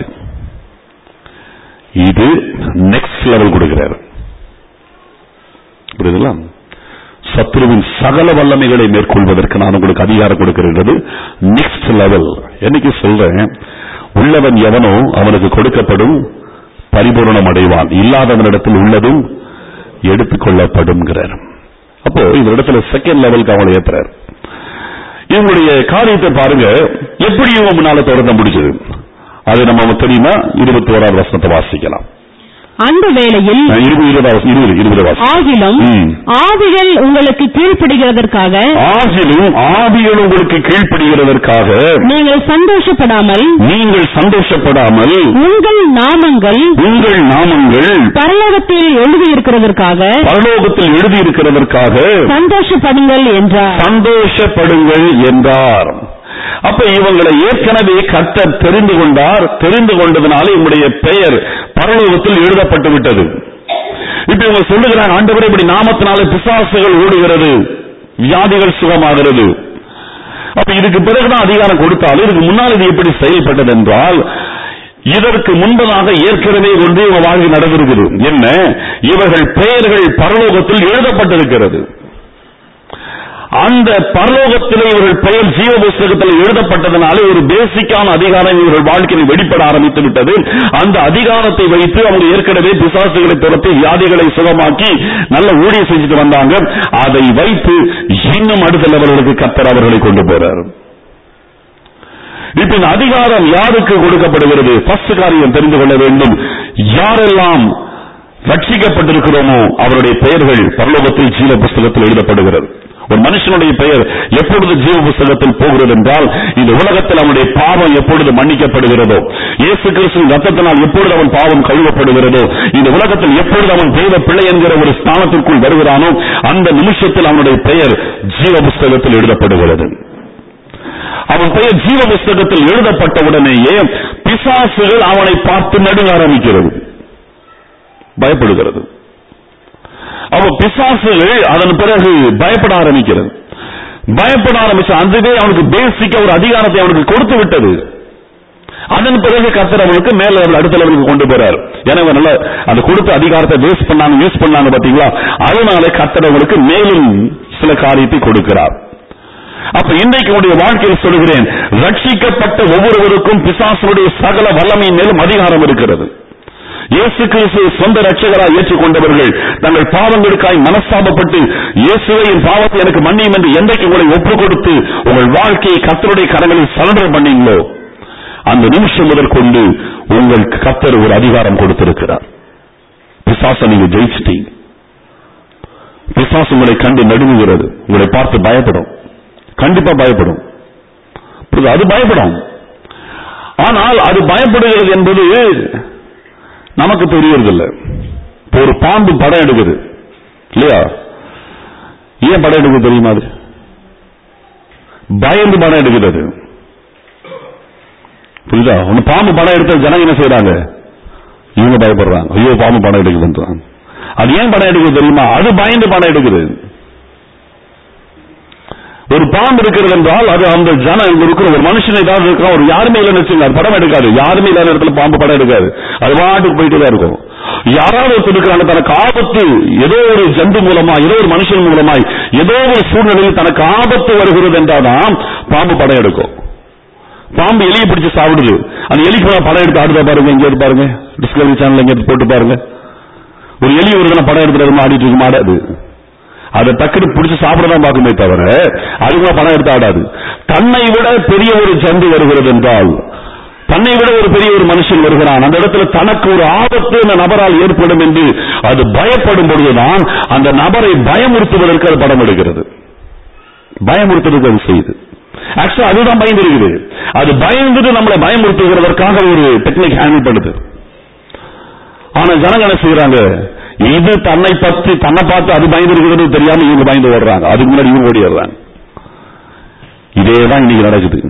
Speaker 1: இது நெக்ஸ்ட் லெவல் கொடுக்கிறார் புரியுதுங்களா சத்ருவின் சகல வல்லமைகளை மேற்கொள்வதற்கு நான் உங்களுக்கு அதிகாரம் கொடுக்கிறது நெக்ஸ்ட் லெவல் என்னைக்கு சொல்றேன் உள்ளவன் எவனோ அவனுக்கு கொடுக்கப்படும் பரிபூரணம் அடைவான் இல்லாதவனிடத்தில் உள்ளதும் எடுத்துக்கொள்ளப்படும்ங்கிறார் அப்போ இந்த இடத்துல செகண்ட் லெவலுக்கு அவங்களை ஏத்துறார் இவங்களுடைய காரியத்தை பாருங்க எப்படி இவங்க முன்னால தொடர்ந்து முடிச்சது அது நம்ம தெரியுமா இருபத்தி ஓராவது வசனத்தை வாசிக்கலாம்
Speaker 2: அந்த வேளையில்
Speaker 1: அஹ் இருபது இருபதாவது இருபது இருபது வாசம்
Speaker 2: ஆகிலும்
Speaker 1: ம்.
Speaker 2: ஆவிகள் உங்களுக்கு கீழ்ப்படுகிறதற்காக
Speaker 1: ஆகிலும் ஆவிகள் உங்களுக்கு கீழ்ப்படுகிறதற்காக
Speaker 2: நீங்கள் சந்தோஷப்படாமல்
Speaker 1: நீங்கள் சந்தோஷப்படாமல்
Speaker 2: உங்கள் நாமங்கள்
Speaker 1: உங்கள் நாமங்கள்
Speaker 2: பரலோகத்தில் எழுதியிருக்கிறதற்காக
Speaker 1: பரலோகத்தில் எழுதியிருக்கிறதற்காக
Speaker 2: சந்தோஷப்படுங்கள் என்றார்
Speaker 1: சந்தோஷப்படுங்கள் என்றார் அப்ப இவங்களை ஏற்கனவே கர்த்தர் தெரிந்து கொண்டார் தெரிந்து கொண்டதுனால இவங்களுடைய பெயர் பரலோகத்தில் எழுதப்பட்டு விட்டது இப்ப இவங்க சொல்லுகிறாங்க ஆண்டவரே இப்படி நாமத்தினால பிசாசுகள் ஓடுகிறது வியாதிகள் சுகமாகிறது அப்ப இதுக்கு பிறகுதான் அதிகாரம் கொடுத்தாலும் இதுக்கு முன்னால் இது எப்படி செயல்பட்டது என்றால் இதற்கு முன்பதாக ஏற்கனவே கொண்டு இவங்க வாழ்க்கை நடந்திருக்குது என்ன இவர்கள் பெயர்கள் பரலோகத்தில் எழுதப்பட்டிருக்கிறது அந்த பரலோகத்திலே இவர்கள் பெயர் ஜீவ புஸ்தகத்தில் எழுதப்பட்டதனாலே ஒரு பேசிக்கான அதிகாரம் இவர்கள் வாழ்க்கையில் வெளிப்பட ஆரம்பித்து விட்டது அந்த அதிகாரத்தை வைத்து அவங்க ஏற்கனவே பிசாசுகளை துரத்தி வியாதிகளை சுகமாக்கி நல்ல ஊழியம் செஞ்சுட்டு வந்தாங்க அதை வைத்து இன்னும் அடுத்த லெவல்களுக்கு கத்தர் அவர்களை கொண்டு போறார் இப்ப இந்த அதிகாரம் யாருக்கு கொடுக்கப்படுகிறது ஃபர்ஸ்ட் காரியம் தெரிந்து கொள்ள வேண்டும் யாரெல்லாம் ரட்சிக்கப்பட்டிருக்கிறோமோ அவருடைய பெயர்கள் பரலோகத்தில் ஜீவ புஸ்தகத்தில் எழுதப்படுகிறது ஒரு மனுஷனுடைய பெயர் எப்பொழுது ஜீவ புஸ்தகத்தில் போகிறது என்றால் இந்த உலகத்தில் அவனுடைய பாவம் எப்பொழுது மன்னிக்கப்படுகிறதோ இயேசு கிறிஸ்துவின் ரத்தத்தினால் எப்பொழுது அவன் பாவம் கழுவப்படுகிறதோ இந்த உலகத்தில் எப்பொழுது அவன் தெய்வ பிள்ளை என்கிற ஒரு ஸ்தானத்திற்குள் வருகிறானோ அந்த நிமிஷத்தில் அவனுடைய பெயர் ஜீவ புஸ்தகத்தில் எழுதப்படுகிறது அவன் பெயர் ஜீவ புஸ்தகத்தில் எழுதப்பட்ட உடனேயே பிசாசுகள் அவனை பார்த்து நடுங்க ஆரம்பிக்கிறது பயப்படுகிறது அவ பிசாசுகள் அதன் பிறகு பயப்பட ஆரம்பிக்கிறது பயப்பட ஆரம்பிச்சு அதுவே அவனுக்கு பேசிக்க ஒரு அதிகாரத்தை அவனுக்கு கொடுத்து விட்டது அதன் பிறகு கர்த்தர் அவனுக்கு மேல level, அடுத்த லெவலுக்கு கொண்டு போறார் எனவே நல்ல அந்த கொடுத்த அதிகாரத்தை வேஸ்ட் பண்ணாங்க யூஸ் பண்ணாங்க பாத்தீங்களா அதனால கர்த்தர் அவனுக்கு மேலும் சில காரியத்தை கொடுக்கிறார் அப்ப இன்றைக்கு உடைய வாழ்க்கையில் சொல்கிறேன் ரட்சிக்கப்பட்ட ஒவ்வொருவருக்கும் பிசாசனுடைய சகல வல்லமையின் மேலும் அதிகாரம் இருக்கிறது இயேசு கிறிஸ்து சொந்த ரட்சகராய் ஏற்றுக்கொண்டவர்கள் தங்கள் பாவங்களுக்காய் மனஸ்தாபப்பட்டு இயேசுவை என் பாவத்தை எனக்கு மன்னியும் என்று என்றைக்கு உங்களை ஒப்புக் கொடுத்து உங்கள் வாழ்க்கையை கர்த்தருடைய கரங்களில் சரண்டர் பண்ணீங்களோ அந்த நிமிஷம் முதற்கொண்டு உங்களுக்கு கர்த்தர் ஒரு அதிகாரம் கொடுத்திருக்கிறார் பிசாச நீங்க ஜெயிச்சிட்டீங்க பிசாசு உங்களை கண்டு நடுங்குகிறது உங்களை பார்த்து பயப்படும் கண்டிப்பா பயப்படும் புரியுதா? அது பயப்படும் ஆனால் அது பயப்படுகிறது என்பது நமக்கு தெரியறதில்ல இப்ப ஒரு பாம்பு படம் எடுக்குது இல்லையா ஏன் படம் எடுக்குது தெரியுமா அது பயந்து படம் எடுக்குது அது புரியுதா ஒண்ணு பாம்பு படம் எடுத்த ஜனங்க என்ன செய்யறாங்க இவங்க பயப்படுறாங்க ஐயோ பாம்பு படம் எடுக்குதுன்றாங்க அது ஏன் படம் எடுக்குது தெரியுமா அது பயந்து படம் எடுக்குது ஒரு பாம்பு இருக்கிறது என்றால் அது அந்த ஜன இங்க இருக்கிற ஒரு மனுஷன் ஏதாவது இருக்கான் ஒரு யாருமே இல்லைன்னு வச்சுங்க அது படம் எடுக்காது யாருமே இல்லாத இடத்துல பாம்பு படம் எடுக்காது அது பாட்டுக்கு போயிட்டு தான் இருக்கும் யாராவது ஒருத்தர் இருக்கிறாங்க தனக்கு ஆபத்து ஏதோ ஒரு ஜந்து மூலமா ஏதோ ஒரு மனுஷன் மூலமாய் ஏதோ ஒரு சூழ்நிலையில் தனக்கு ஆபத்து வருகிறது என்றாதான் பாம்பு படம் எடுக்கும் பாம்பு எலியை பிடிச்சு சாப்பிடுது அந்த எலிக்கு மேல படம் எடுத்து ஆடுதா பாருங்க எங்க எடுத்து பாருங்க டிஸ்கவரி சேனல் எங்க எடுத்து போட்டு பாருங்க ஒரு எலி ஒரு தினம் படம் எடுத்துட்டு ஆடிட்டு இருக்கு மாடாது அதை டக்குனு பிடிச்சு சாப்பிடதான் பார்க்குமே தவிர அதுக்குள்ள பணம் எடுத்து ஆடாது தன்னை விட பெரிய ஒரு ஜந்து வருகிறது என்றால் தன்னை விட ஒரு பெரிய ஒரு மனுஷன் வருகிறான் அந்த இடத்துல தனக்கு ஒரு ஆபத்து அந்த நபரால் ஏற்படும் என்று அது பயப்படும் பொழுதுதான் அந்த நபரை பயமுறுத்துவதற்கு அது படம் எடுக்கிறது பயமுறுத்துவதற்கு அது செய்யுது ஆக்சுவலா அதுதான் பயந்து இருக்குது அது பயந்துட்டு நம்மளை பயமுறுத்துகிறதற்காக ஒரு டெக்னிக் ஹேண்டில் பண்ணுது ஆனா ஜனங்க என்ன செய்யறாங்க இது தன்னை பற்றி தன்னை பார்த்து அது பயந்து இருக்கிறது தெரியாம இவங்க பயந்து ஓடுறாங்க அதுக்கு முன்னாடி இவங்க ஓடிடுறாங்க இதேதான் இன்னைக்கு நடக்குது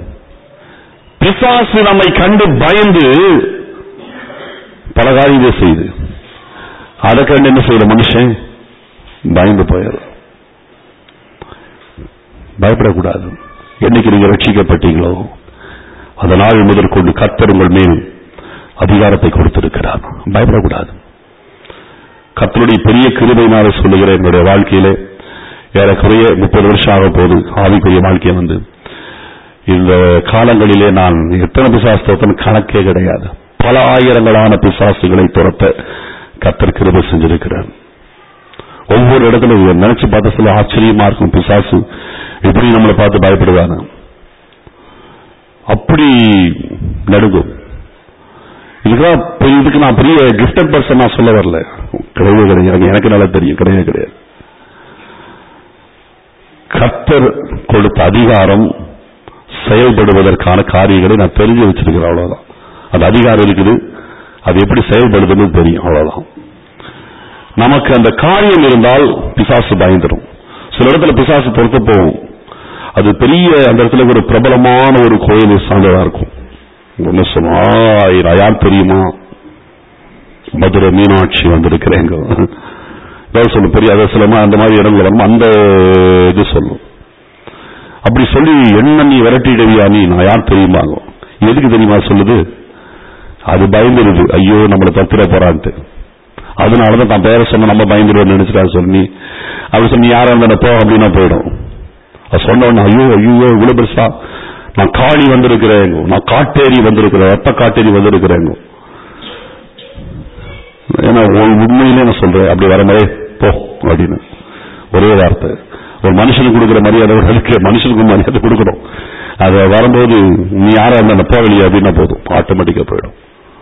Speaker 1: பிசாசு நம்மை கண்டு பயந்து பல காரியங்களை செய்யுது அதை கண்டு என்ன செய்யற மனுஷன் பயந்து போயிடும் பயப்படக்கூடாது என்னைக்கு நீங்க ரட்சிக்கப்பட்டீங்களோ அந்த நாள் முதற்கொண்டு கர்த்தர் உங்கள் மேல் அதிகாரத்தை கொடுத்திருக்கிறார் பயப்படக்கூடாது கர்த்தருடைய பெரிய கிருபையினால சொல்லுகிற என்னுடைய வாழ்க்கையிலே ஏறக்குறைய முப்பது வருஷம் ஆக போது ஆவிக்குரிய வாழ்க்கை வந்து இந்த காலங்களிலே நான் எத்தனை பிசாஸ்தோத்தன் கணக்கே கிடையாது பல ஆயிரங்களான பிசாசுகளை துரத்த கர்த்தர் கிருபை செஞ்சிருக்கிறார் ஒவ்வொரு இடத்துல இதை நினைச்சு பார்த்த சில ஆச்சரியமா இருக்கும் பிசாசு இப்படி நம்மளை பார்த்து பயப்படுவாங்க அப்படி நடுங்கும் இதுதான் பெரிய- இதுக்கு நான் பெரிய கிஃப்டட் பர்சன் நான் சொல்ல வரல கிடையவே கிடையாது எனக்கு நல்லா தெரியும் கிடையவே கிடையாது கர்த்தர் கொடுத்த அதிகாரம் செயல்படுவதற்கான காரியங்களை நான் தெரிஞ்சு வச்சிருக்கிறேன் அவ்வளவுதான் அந்த அதிகாரம் இருக்குது அது எப்படி செயல்படுதுன்னு தெரியும் அவ்வளவுதான் நமக்கு அந்த காரியம் இருந்தால் பிசாசு பயந்துடும் சில இடத்துல பிசாசு பொறுத்து போகும் அது பெரிய அந்த இடத்துல ஒரு பிரபலமான ஒரு கோயிலை சார்ந்ததா இருக்கும் ஒன்னு சொன்னா நான் யார் தெரியுமா மதுரை மீனாட்சி வந்திருக்கிறேங்க ஏதாவது சொல்லும் பெரிய அதை சிலமா அந்த மாதிரி இடங்கள் வரும் அந்த இது சொல்லும் அப்படி சொல்லி என்ன நீ விரட்டிடுவியா நீ நான் யார் தெரியுமாங்க எதுக்கு தெரியுமா சொல்லுது அது பயந்துருது ஐயோ நம்மளை தத்துற போறான்ட்டு அதனாலதான் தான் பேர சொன்ன நம்ம பயந்துருவோம் நினைச்சிட்டா சொல்லி அப்படி சொல்லி யாரா இருந்தா போ அப்படின்னா போயிடும் அது சொன்ன உடனே ஐயோ ஐயோ இவ்வளவு பெருசா நான் காளி வந்திருக்கிறேன் நான் காட்டேரி வந்திருக்கிறேன் ரத்த காட்டேரி வந்திருக்கிறேன் ஏன்னா உன் உண்மையிலே நான் சொல்றேன் அப்படி வர மாதிரி போ அப்படின்னு ஒரே வார்த்தை ஒரு மனுஷனுக்கு கொடுக்குற மரியாதை ஒரு அதுக்கு மனுஷனுக்கு மரியாதை கொடுக்கணும் அது வரும்போது நீ யாரா இருந்தா போ வெளியே அப்படின்னா போதும் ஆட்டோமேட்டிக்கா போயிடும்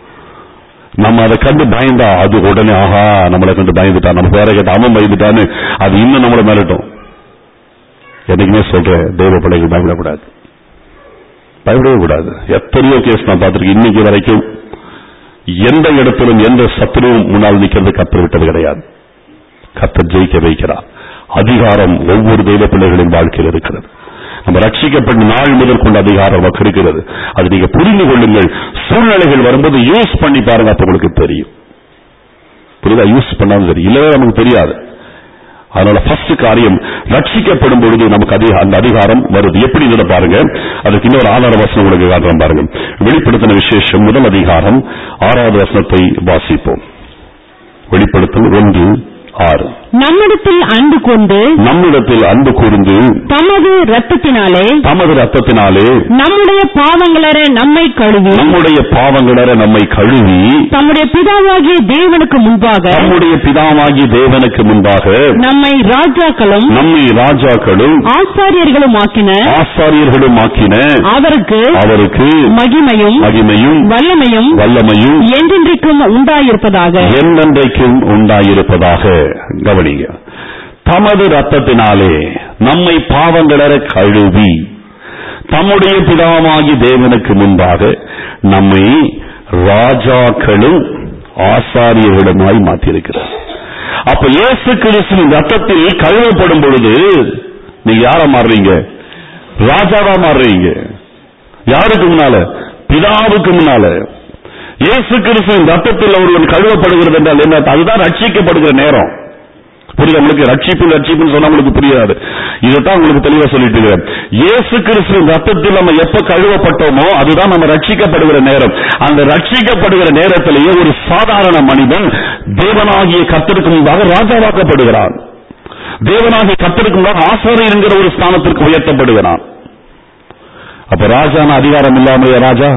Speaker 1: நம்ம அதை கண்டு பயந்தா அது உடனே ஆஹா நம்மளை கண்டு பயந்துட்டான் நம்ம பேரை கேட்ட அவன் பயந்துட்டான்னு அது இன்னும் நம்மளை மிரட்டும் என்னைக்குமே சொல்றேன் தெய்வ பிள்ளைகள் பயப்படக்கூடாது பயப்படவே கூடாது எத்தனையோ கேஸ் நான் பார்த்திருக்கேன் இன்னைக்கு வரைக்கும் எந்த இடத்திலும் எந்த சத்துருவும் முன்னால் நிக்கிறது கத்தர் விட்டது கிடையாது கத்தர் ஜெயிக்க வைக்கிறார் அதிகாரம் ஒவ்வொரு தெய்வ பிள்ளைகளின் வாழ்க்கையில் இருக்கிறது நம்ம ரட்சிக்கப்பட்ட நாள் முதல் கொண்ட அதிகாரம் நமக்கு இருக்கிறது அது நீங்க புரிந்து கொள்ளுங்கள் சூழ்நிலைகள் வரும்போது யூஸ் பண்ணி பாருங்க அப்ப உங்களுக்கு தெரியும் புரியுதா யூஸ் பண்ணாலும் சரி இல்லவே நமக்கு தெரியாது அதனால ஃபர்ஸ்ட் காரியம் ரட்சிக்கப்படும் பொழுது நமக்கு அதிக அந்த அதிகாரம் வருது எப்படி இதுல பாருங்க அதுக்கு இன்னொரு ஆதார வசனம் உங்களுக்கு காட்டுறோம் பாருங்க வெளிப்படுத்தின விசேஷம் முதல் அதிகாரம் ஆறாவது வசனத்தை வாசிப்போம் வெளிப்படுத்தல் ஒன்று ஆறு
Speaker 2: நம்மிடத்தில் அன்பு கொண்டு
Speaker 1: நம்மிடத்தில் அன்பு கூர்ந்து
Speaker 2: தமது ரத்தத்தினாலே
Speaker 1: தமது ரத்தத்தினாலே
Speaker 2: நம்முடைய பாவங்களற நம்மை கழுவி
Speaker 1: நம்முடைய பாவங்களர நம்மை கழுவி
Speaker 2: தம்முடைய பிதாவாகிய தேவனுக்கு முன்பாக
Speaker 1: நம்முடைய பிதாவாகி தேவனுக்கு முன்பாக
Speaker 2: நம்மை ராஜாக்களும்
Speaker 1: நம்மை ராஜாக்களும்
Speaker 2: ஆசாரியர்களும் ஆக்கின
Speaker 1: ஆசாரியர்களும் ஆக்கின
Speaker 2: அவருக்கு
Speaker 1: அவருக்கு
Speaker 2: மகிமையும்
Speaker 1: மகிமையும்
Speaker 2: வல்லமையும்
Speaker 1: வல்லமையும்
Speaker 2: என்றென்றைக்கும் உண்டாயிருப்பதாக
Speaker 1: என்னென்றைக்கும் உண்டாயிருப்பதாக கவனிங்க தமது ரத்தத்தினாலே நம்மை பாவங்களர கழுவி தம்முடைய பிதாவாகி தேவனுக்கு முன்பாக நம்மை ராஜாக்களும் ஆசாரியர்களுமாய் மாற்றியிருக்கிறார் அப்ப இயேசு கிறிஸ்துவின் ரத்தத்தில் கழுவப்படும் பொழுது நீங்க யார மாறுறீங்க ராஜாவா மாறுறீங்க யாருக்கு முன்னால பிதாவுக்கு முன்னால இயேசு கிறிஸ்துவின் ரத்தத்தில் ஒருவன் கழுவப்படுகிறது என்றால் என்ன அதுதான் ரட்சிக்கப்படுகிற நேரம் புரியுது உங்களுக்கு ரட்சிப்பு ரட்சிப்புன்னு சொன்னா உங்களுக்கு புரியாது இதைத்தான் உங்களுக்கு தெளிவா சொல்லிட்டு இருக்கிறேன் இயேசு கிறிஸ்துவின் ரத்தத்தில் நம்ம எப்ப கழுவப்பட்டோமோ அதுதான் நம்ம ரட்சிக்கப்படுகிற நேரம் அந்த ரட்சிக்கப்படுகிற நேரத்திலேயே ஒரு சாதாரண மனிதன் தேவனாகிய கத்தருக்கு முன்பாக ராஜாவாக்கப்படுகிறான் தேவனாகிய கத்தருக்கு முன்பாக ஆசாரியர் என்கிற ஒரு ஸ்தானத்திற்கு உயர்த்தப்படுகிறான் அப்ப ராஜான அதிகாரம் இல்லாமலையா ராஜா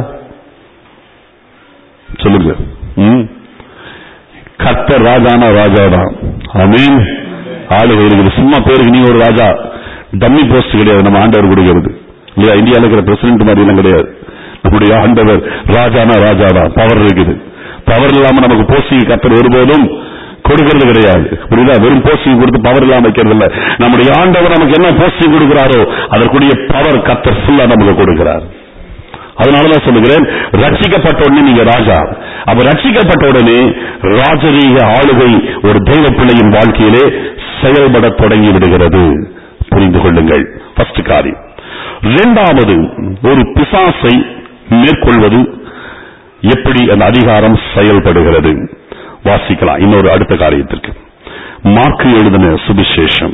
Speaker 1: சொல்லுங்க ம். கர்த்தர் ராஜானா ராஜா தான் ஆமீன் ஆளுகை இருக்குது சும்மா பேருக்கு நீ ஒரு ராஜா டம்மி போஸ்ட் கிடையாது நம்ம ஆண்டவர் கொடுக்கிறது இல்லையா இந்தியாவில் இருக்கிற பிரசிடென்ட் மாதிரி எல்லாம் கிடையாது நம்முடைய ஆண்டவர் ராஜானா ராஜா தான் பவர் இருக்குது பவர் இல்லாம நமக்கு போஸ்டிங் கர்த்தர் ஒருபோதும் கொடுக்கிறது கிடையாது புரியுதா வெறும் போஸ்டிங் கொடுத்து பவர் இல்லாம வைக்கிறது இல்ல நம்முடைய ஆண்டவர் நமக்கு என்ன போஸ்டிங் கொடுக்கிறாரோ அதற்குரிய பவர் கர்த்தர் ஃபுல்லா நமக்கு கொடுக்கிறார் அதனாலதான் சொல்லுகிறேன் ரட்சிக்கப்பட்ட உடனே நீங்க ராஜா அப்ப ரட்சிக்கப்பட்ட உடனே ராஜரீக ஆளுகை ஒரு தெய்வ பிள்ளையின் வாழ்க்கையிலே செயல்பட தொடங்கி விடுகிறது புரிந்து கொள்ளுங்கள் ஃபர்ஸ்ட் காரியம் இரண்டாவது ஒரு பிசாசை மேற்கொள்வது எப்படி அந்த அதிகாரம் செயல்படுகிறது வாசிக்கலாம் இன்னொரு அடுத்த காரியத்திற்கு மார்க்கு எழுதின சுவிசேஷம்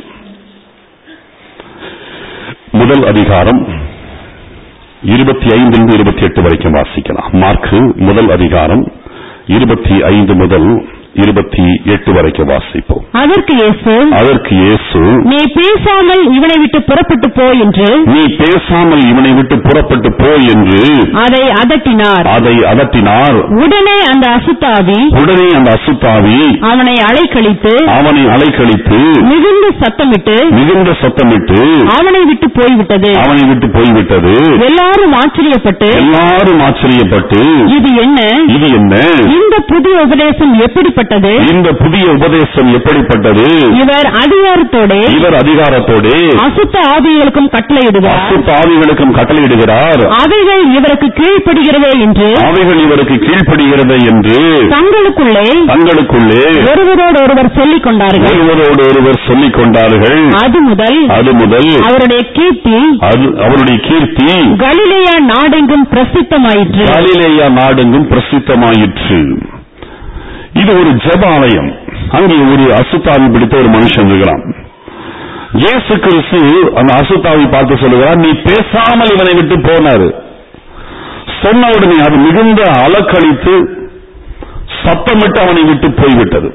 Speaker 1: முதல் அதிகாரம் இருபத்தி ஐந்திலிருந்து இருபத்தி எட்டு வரைக்கும் வாசிக்கலாம் மார்க்கு முதல் அதிகாரம் இருபத்தி ஐந்து முதல் இருபத்தி எட்டு வரைக்கும் வாசிப்போம்
Speaker 2: அதற்கு இயேசு
Speaker 1: அதற்கு இயேசு
Speaker 2: நீ பேசாமல் இவனை விட்டு புறப்பட்டு போ என்று
Speaker 1: நீ பேசாமல் இவனை விட்டு புறப்பட்டு போ என்று
Speaker 2: அதை அதட்டினார்
Speaker 1: அதை அதட்டினார்
Speaker 2: உடனே அந்த அசுத்தாவி
Speaker 1: உடனே அந்த அசுத்தாவி
Speaker 2: அவனை அலைக்கழித்து
Speaker 1: அவனை அலைக்கழித்து
Speaker 2: மிகுந்த சத்தமிட்டு
Speaker 1: மிகுந்த சத்தமிட்டு
Speaker 2: அவனை விட்டு போய்விட்டது
Speaker 1: அவனை விட்டு போய்விட்டது
Speaker 2: எல்லாரும் ஆச்சரியப்பட்டு
Speaker 1: எல்லாரும் ஆச்சரியப்பட்டு
Speaker 2: இது என்ன
Speaker 1: இது என்ன
Speaker 2: இந்த புதிய உபதேசம் எப்படிப்பட்டது
Speaker 1: இந்த புதிய உபதேசம் எப்படிப்பட்டது
Speaker 2: இவர் அதிகாரத்தோட
Speaker 1: இவர் அதிகாரத்தோடு
Speaker 2: அசுத்த ஆவிகளுக்கும் கட்டளையிடுவார்
Speaker 1: அசுத்த ஆவிகளுக்கும் கட்டளையிடுகிறார்
Speaker 2: அவைகள் இவருக்கு கீழ்ப்படுகிறதே என்று
Speaker 1: அவைகள் இவருக்கு கீழ்ப்படுகிறது என்று
Speaker 2: தங்களுக்குள்ளே
Speaker 1: தங்களுக்குள்ளே
Speaker 2: ஒருவரோடு ஒருவர் சொல்லிக் கொண்டார்கள்
Speaker 1: ஒருவரோடு ஒருவர் சொல்லிக் கொண்டார்கள்
Speaker 2: அது முதல்
Speaker 1: அது முதல்
Speaker 2: அவருடைய கீர்த்தி
Speaker 1: அது அவருடைய கீர்த்தி
Speaker 2: கலிலேயா நாடெங்கும் பிரசித்தமாயிற்று
Speaker 1: கலிலேயா நாடெங்கும் பிரசித்தமாயிற்று இது ஒரு ஜெப ஆலயம் அங்கே ஒரு அசுத்தாவி பிடித்த ஒரு மனுஷன் இருக்கிறான் இயேசு கிறிஸ்து அந்த அசுத்தாவை பார்த்து சொல்லுகிறார் நீ பேசாமல் இவனை விட்டு போனாரு சொன்ன உடனே அது மிகுந்த அலக்கழித்து சத்தமிட்டு அவனை விட்டு போய்விட்டது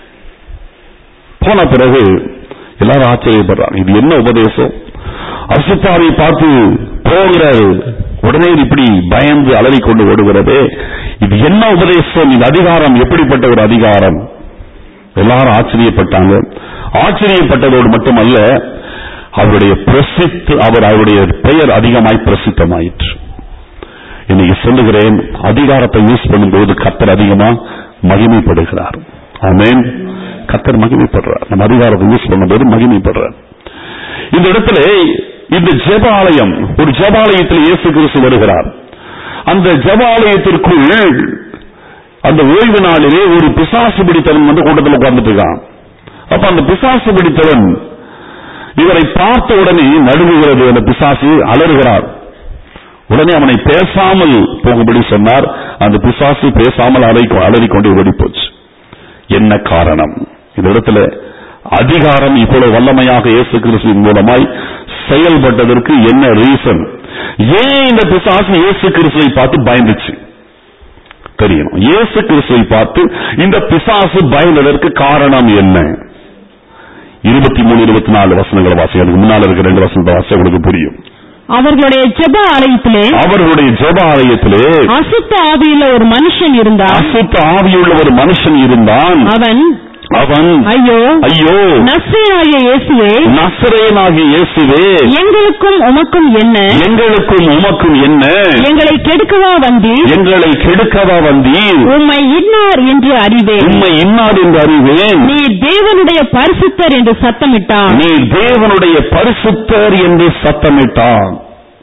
Speaker 1: போன பிறகு எல்லாரும் ஆச்சரியப்படுறாங்க இது என்ன உபதேசம் அசுத்தாவை பார்த்து போகிறாரு உடனே இது இப்படி பயந்து அலறி கொண்டு ஓடுகிறதே இது என்ன உபதேசம் இது அதிகாரம் எப்படிப்பட்ட ஒரு அதிகாரம் எல்லாரும் ஆச்சரியப்பட்டாங்க ஆச்சரியப்பட்டதோடு மட்டுமல்ல அவருடைய பிரசித்து அவர் அவருடைய பெயர் அதிகமாய் பிரசித்தமாயிற்று இன்னைக்கு சொல்லுகிறேன் அதிகாரத்தை யூஸ் பண்ணும்போது கத்தர் அதிகமா மகிமைப்படுகிறார் ஆமென் கத்தர் மகிமைப்படுறார் நம்ம அதிகாரத்தை யூஸ் பண்ணும்போது மகிமைப்படுறார் இந்த இடத்துல இந்த ஜெபாலயம் ஒரு ஜெபாலயத்தில் இயேசு கிறிஸ்து வருகிறார் அந்த ஜெபாலயத்திற்குள் அந்த ஓய்வு நாளிலே ஒரு பிசாசு பிடித்தவன் வந்து கூட்டத்தில் உட்கார்ந்துட்டு இருக்கான் அப்ப அந்த பிசாசு பிடித்தவன் இவரை பார்த்த உடனே நடுங்குகிறது அந்த பிசாசு அலறுகிறார் உடனே அவனை பேசாமல் போகும்படி சொன்னார் அந்த பிசாசு பேசாமல் அலை அலறிக்கொண்டு ஓடி போச்சு என்ன காரணம் இந்த இடத்துல அதிகாரம் இவ்வளவு வல்லமையாக இயேசு கிறிஸ்துவின் மூலமாய் செயல்பட்டதற்கு என்ன ரீசன் ஏன் இந்த பிசாசு இயேசு கிறிஸ்துவை பார்த்து பயந்துச்சு தெரியணும் இயேசு கிறிஸ்துவை பார்த்து இந்த பிசாசு பயந்ததற்கு காரணம் என்ன இருபத்தி மூணு இருபத்தி நாலு வசனங்களை வாசி அதுக்கு முன்னால் இருக்கிற ரெண்டு வசனத்தை வாசி உங்களுக்கு புரியும்
Speaker 2: அவர்களுடைய ஜெப ஆலயத்திலே
Speaker 1: அவர்களுடைய ஜெப ஆலயத்திலே
Speaker 2: அசுத்த ஆவியுள்ள ஒரு மனுஷன் இருந்தான்
Speaker 1: அசுத்த ஆவியுள்ள ஒரு மனுஷன் இருந்தான்
Speaker 2: அவன்
Speaker 1: அவன்
Speaker 2: ஐயோ
Speaker 1: ஐயோ
Speaker 2: நஸ்ரீனாகிய இயேசுவே
Speaker 1: நசரேனாகிய இயேசுவே
Speaker 2: எங்களுக்கும் உமக்கும் என்ன
Speaker 1: எங்களுக்கும் உமக்கும் என்ன
Speaker 2: எங்களை கெடுக்கவா வந்தீர்
Speaker 1: எங்களை கெடுக்கவா வந்தீர்
Speaker 2: உம்மை இன்னார் என்று அறிவேன்
Speaker 1: உண்மை இன்னார் என்று அறிவேன்
Speaker 2: நீ தேவனுடைய பரிசுத்தர் என்று சத்தமிட்டான்
Speaker 1: நீ தேவனுடைய பரிசுத்தர் என்று சத்தமிட்டான்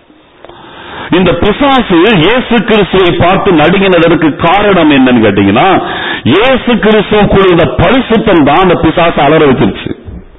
Speaker 1: இந்த பிசாசு இயேசு கிறிஸ்துவை பார்த்து நடுங்கினதற்கு காரணம் என்னன்னு கேட்டீங்கன்னா இயேசு கிறிஸ்துவுக்குள்ள இந்த பரிசுத்தம் தான் அந்த பிசாசு அலற வச்சிருச்சு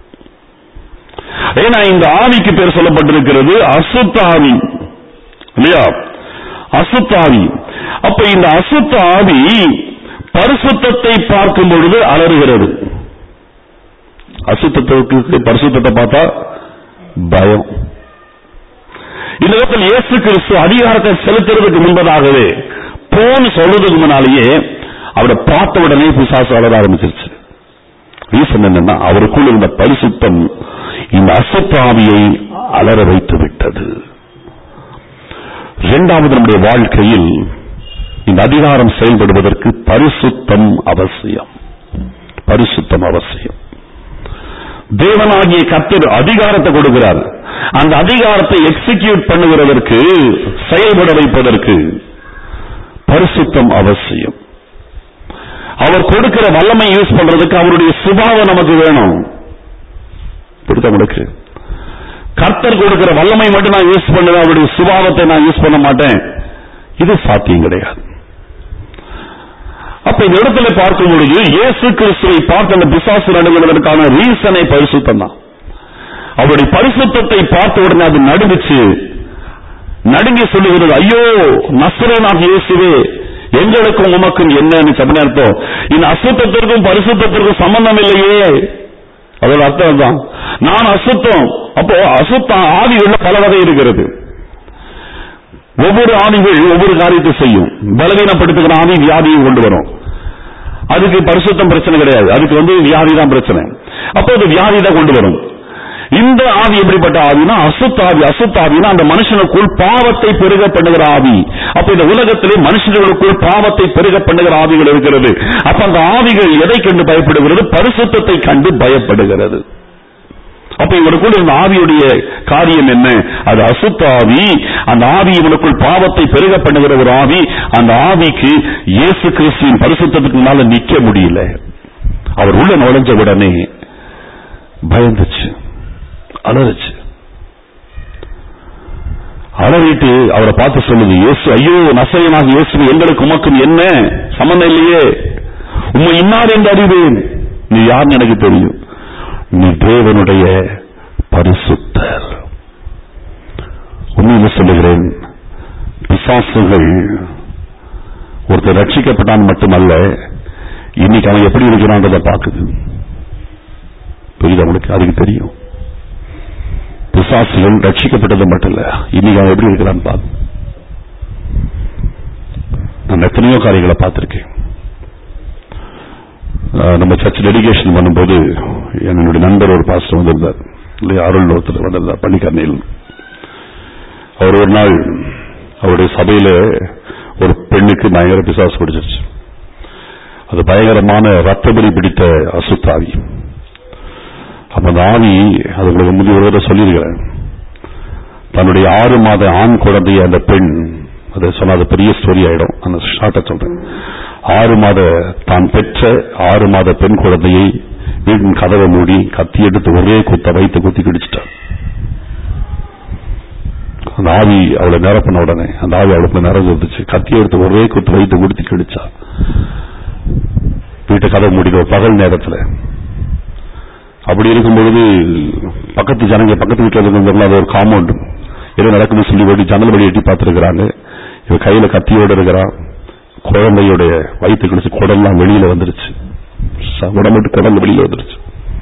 Speaker 1: ஏன்னா இந்த ஆவிக்கு பேர் சொல்லப்பட்டிருக்கிறது அசுத்த ஆவி இல்லையா அசுத்த ஆவி அப்ப இந்த அசுத்த ஆவி பரிசுத்தத்தை பார்க்கும் பொழுது அலறுகிறது அசுத்தத்துக்கு பரிசுத்தத்தை பார்த்தா பயம் இந்த இடத்தில் இயேசு கிறிஸ்து அதிகாரத்தை செலுத்துறதுக்கு முன்பதாகவே போன்னு சொல்றதுக்கு முன்னாலேயே அவரை பார்த்த உடனே பிசாசு வளர ஆரம்பிச்சிருச்சு ரீசன் என்னன்னா அவருக்குள் இருந்த பரிசுத்தம் இந்த அசத்தாவியை அலற வைத்து விட்டது இரண்டாவது நம்முடைய வாழ்க்கையில் இந்த அதிகாரம் செயல்படுவதற்கு பரிசுத்தம் அவசியம் பரிசுத்தம் அவசியம் தேவனாகிய கர்த்தர் அதிகாரத்தை கொடுக்கிறார் அந்த அதிகாரத்தை எக்ஸிக்யூட் பண்ணுகிறதற்கு செயல்பட வைப்பதற்கு பரிசுத்தம் அவசியம் அவர் கொடுக்கிற வல்லமை யூஸ் பண்றதுக்கு அவருடைய சுபாவம் நமக்கு வேணும் புரியுதா உங்களுக்கு கர்த்தர் கொடுக்கிற வல்லமை மட்டும் நான் யூஸ் பண்ணுவேன் அவருடைய சுபாவத்தை நான் யூஸ் பண்ண மாட்டேன் இது சாத்தியம் கிடையாது அப்ப இந்த இடத்துல பார்க்கும் பொழுது இயேசு கிறிஸ்துவை பார்த்து அந்த பிசாசு நடுங்குவதற்கான ரீசனை பரிசுத்தம் தான் அவருடைய பரிசுத்தத்தை பார்த்த உடனே அது நடுங்குச்சு நடுங்கி சொல்லுகிறது ஐயோ நஸ்ரேனாக இயேசுவே எங்களுக்கும் உமக்கும் என்னன்னு சொன்ன அர்த்தம் இந்த அசுத்தத்திற்கும் பரிசுத்தத்திற்கும் சம்பந்தம் இல்லையே அதோட அர்த்தம் தான் நான் அசுத்தம் அப்போ அசுத்த ஆவிகள்ல பல வகை இருக்கிறது ஒவ்வொரு ஆவிகள் ஒவ்வொரு காரியத்தை செய்யும் பலவீனப்படுத்துகிற ஆவி வியாதியை கொண்டு வரும் அதுக்கு பரிசுத்தம் பிரச்சனை கிடையாது அதுக்கு வந்து வியாதி தான் பிரச்சனை அப்போ அது வியாதி தான் கொண்டு வரும் இந்த ஆவி எப்படிப்பட்ட ஆவினா அசுத்த ஆவி அசுத்த ஆவினா அந்த மனுஷனுக்குள் பாவத்தை பெருக பண்ணுகிற ஆவி அப்ப இந்த உலகத்திலே மனுஷர்களுக்குள் பாவத்தை பெருக பண்ணுகிற ஆவிகள் இருக்கிறது அப்ப அந்த ஆவிகள் எதை கண்டு பயப்படுகிறது பரிசுத்தத்தை கண்டு பயப்படுகிறது அப்ப இவனுக்குள் இந்த ஆவியுடைய காரியம் என்ன அது அசுத்த ஆவி அந்த ஆவி இவனுக்குள் பாவத்தை பெருக பண்ணுகிற ஒரு ஆவி அந்த ஆவிக்கு இயேசு கிறிஸ்துவின் பரிசுத்தத்துக்கு முன்னால நிக்க முடியல அவர் உள்ள நுழைஞ்ச உடனே பயந்துச்சு அலறுச்சு அலறிட்டு அவரை பார்த்து சொல்லுது இயேசு ஐயோ நசையனாக இயேசு எங்களுக்கு உமக்கும் என்ன சம்பந்தம் இல்லையே உண்மை இன்னார் என்று அறிவேன் நீ யாருன்னு எனக்கு தெரியும் நீ தேவனுடைய பரிசுத்தர் உண்மையில சொல்லுகிறேன் பிசாசுகள் ஒருத்தர் ரட்சிக்கப்பட்டான் மட்டுமல்ல இன்னைக்கு அவன் எப்படி இருக்கிறான்றதை பார்க்குது புரியுது அவனுக்கு அதுக்கு தெரியும் பிசாசுகள் ரட்சிக்கப்பட்டது மட்டும் இல்ல இன்னைக்கு அவன் எப்படி இருக்கிறான்னு பார்க்கும் நான் எத்தனையோ காரியங்களை பார்த்திருக்கேன் அஹ் நம்ம சர்ச் டெடிகேஷன் பண்ணும்போது என்னுடைய நண்பர் ஒரு பாஸ்டர் வந்திருந்தார் இல்லையா அருள் ஒருத்தர் வந்திருந்தார் பள்ளிக்கரணையில் அவர் ஒரு நாள் அவருடைய சபையில ஒரு பெண்ணுக்கு பயங்கர பிசாசு பிடிச்சிருச்சு அது பயங்கரமான ரத்தபலி பிடித்த அசுத்தாவி அப்ப அந்த ஆவி அது உங்களுக்கு முந்தைய ஒரு தடவை சொல்லியிருக்கிறேன் தன்னுடைய ஆறு மாத ஆண் குழந்தைய அந்த பெண் அது சொன்ன அது பெரிய ஸ்டோரி ஆயிடும் அந்த ஷார்ட்டா சொல்றேன் ஆறு மாத தான் பெற்ற ஆறு மாத பெண் குழந்தையை வீட்டின் கதவை மூடி கத்தி எடுத்து ஒரே குத்த வைத்து குத்தி கிடிச்சிட்டார் அந்த ஆவி அவளை நிரப்பின உடனே அந்த ஆவி அவளுக்கு நிறந்து வந்துச்சு கத்தி எடுத்து ஒரே குத்து வைத்து குடுத்தி கிடிச்சா வீட்டு கதவை மூடின ஒரு பகல் நேரத்துல அப்படி இருக்கும் பொழுது பக்கத்து ஜனங்க பக்கத்து வீட்டில் இருக்கிறவங்க அது ஒரு காம்பவுண்ட் ஏதோ நடக்குதுன்னு சொல்லி ஓடி ஜன்னல் வழி எட்டி பார்த்திருக்கிறாங்க இவ கையில கத்தியோட இருக்கிறான் குழந்தையுடைய வயிற்று கிழிச்சு குடல்லாம் வெளியில வந்துருச்சு ச- உடம்புட்டு குடல் வெளியில வந்துருச்சு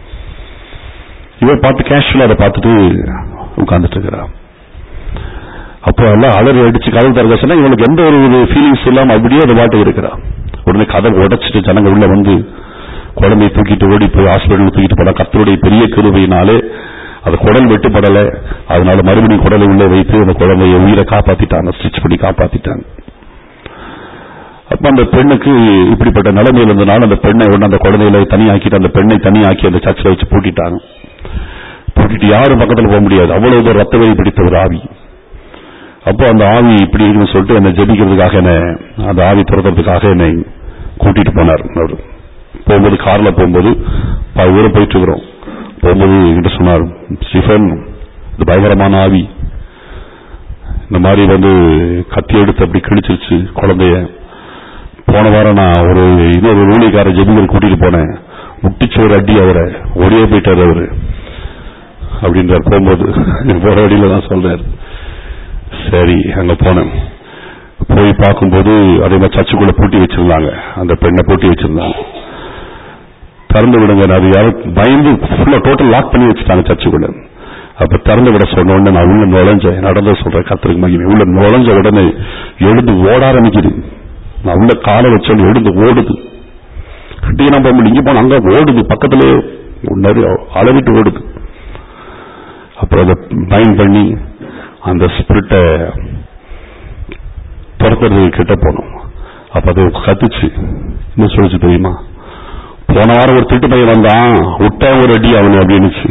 Speaker 1: இவ பார்த்து கேஷுவலா அதை பார்த்துட்டு உட்கார்ந்துட்டு இருக்கிறான் அப்போ எல்லாம் அலறி அடிச்சு கதவு திறக்க சொன்னா இவனுக்கு எந்த ஒரு ஃபீலிங்ஸ் இல்லாம அப்படியே அது பாட்டு இருக்கிறான் உடனே கதவை உடைச்சிட்டு ஜனங்க உள்ள வந்து குழந்தையை தூக்கிட்டு ஓடி போய் ஹாஸ்பிட்டல் தூக்கிட்டு போனா கத்தருடைய பெரிய கிருபையினாலே அது குடல் வெட்டுப்படல அதனால மறுபடியும் குடலை உள்ள வைத்து அந்த குழந்தைய உயிரை காப்பாத்திட்டாங்க ஸ்டிச் பண்ணி காப்பாத்திட்டாங்க அப்ப அந்த பெண்ணுக்கு இப்படிப்பட்ட நிலைமையில் இருந்தனால அந்த பெண்ணை உடனே அந்த குழந்தையில தனியாக்கிட்டு அந்த பெண்ணை தனியாக்கி அந்த சர்ச்சில் வச்சு பூட்டிட்டாங்க பூட்டிட்டு யாரும் பக்கத்துல போக முடியாது அவ்வளவு தூரம் ரத்த வழி பிடித்த ஒரு ஆவி அப்போ அந்த ஆவி இப்படி இருக்குன்னு சொல்லிட்டு என்னை ஜெபிக்கிறதுக்காக என்ன அந்த ஆவி துரத்துறதுக்காக என்னை கூட்டிட்டு போனார் அவரு போகும்போது கார்ல போகும்போது பாதி தூரம் போயிட்டு இருக்கிறோம் போகும்போது என்கிட்ட சொன்னார் ஸ்டீஃபன் இது பயங்கரமான ஆவி இந்த மாதிரி வந்து கத்தி எடுத்து அப்படி கிழிச்சிருச்சு குழந்தைய போன வாரம் நான் ஒரு இன்னொரு ஊழியக்கார ஜெபிகர் கூட்டிட்டு போனேன் முட்டிச்சு ஒரு அடி அவரை ஒரே போயிட்டாரு அவரு அப்படின்றார் போகும்போது போற வழியில தான் சொல்றாரு சரி அங்க போனேன் போய் பார்க்கும்போது அதே மாதிரி சர்ச்சுக்குள்ள பூட்டி வச்சிருந்தாங்க அந்த பெண்ணை பூட்டி வச்சிருந்தாங்க திறந்து விடுங்க அது யாரும் பயந்து ஃபுல்லா டோட்டல் லாக் பண்ணி வச்சுட்டாங்க சர்ச்சுக்குள்ள அப்ப திறந்து விட சொன்ன உடனே நான் உள்ள நுழைஞ்சேன் நடந்த சொல்றேன் கத்திரிக்கு மகிமை உள்ள நுழைஞ்ச உடனே எழுந்து ஓட ஆரம்பிக்குது நான் உள்ள காலை வச்சோன்னு எழுந்து ஓடுது கிட்டே போக முடியும் இங்க போன அங்க ஓடுது பக்கத்திலே நிறைய அலறிட்டு ஓடுது அப்புறம் அதை பைன் பண்ணி அந்த ஸ்பிரிட்டை துரத்துறது கிட்ட போனோம் அப்ப அது கத்துச்சு என்ன சொல்லிச்சு தெரியுமா போன வாரம் ஒரு திட்டு பையன் வந்தான் விட்டா ஒரு அடி அவனு அப்படின்னுச்சு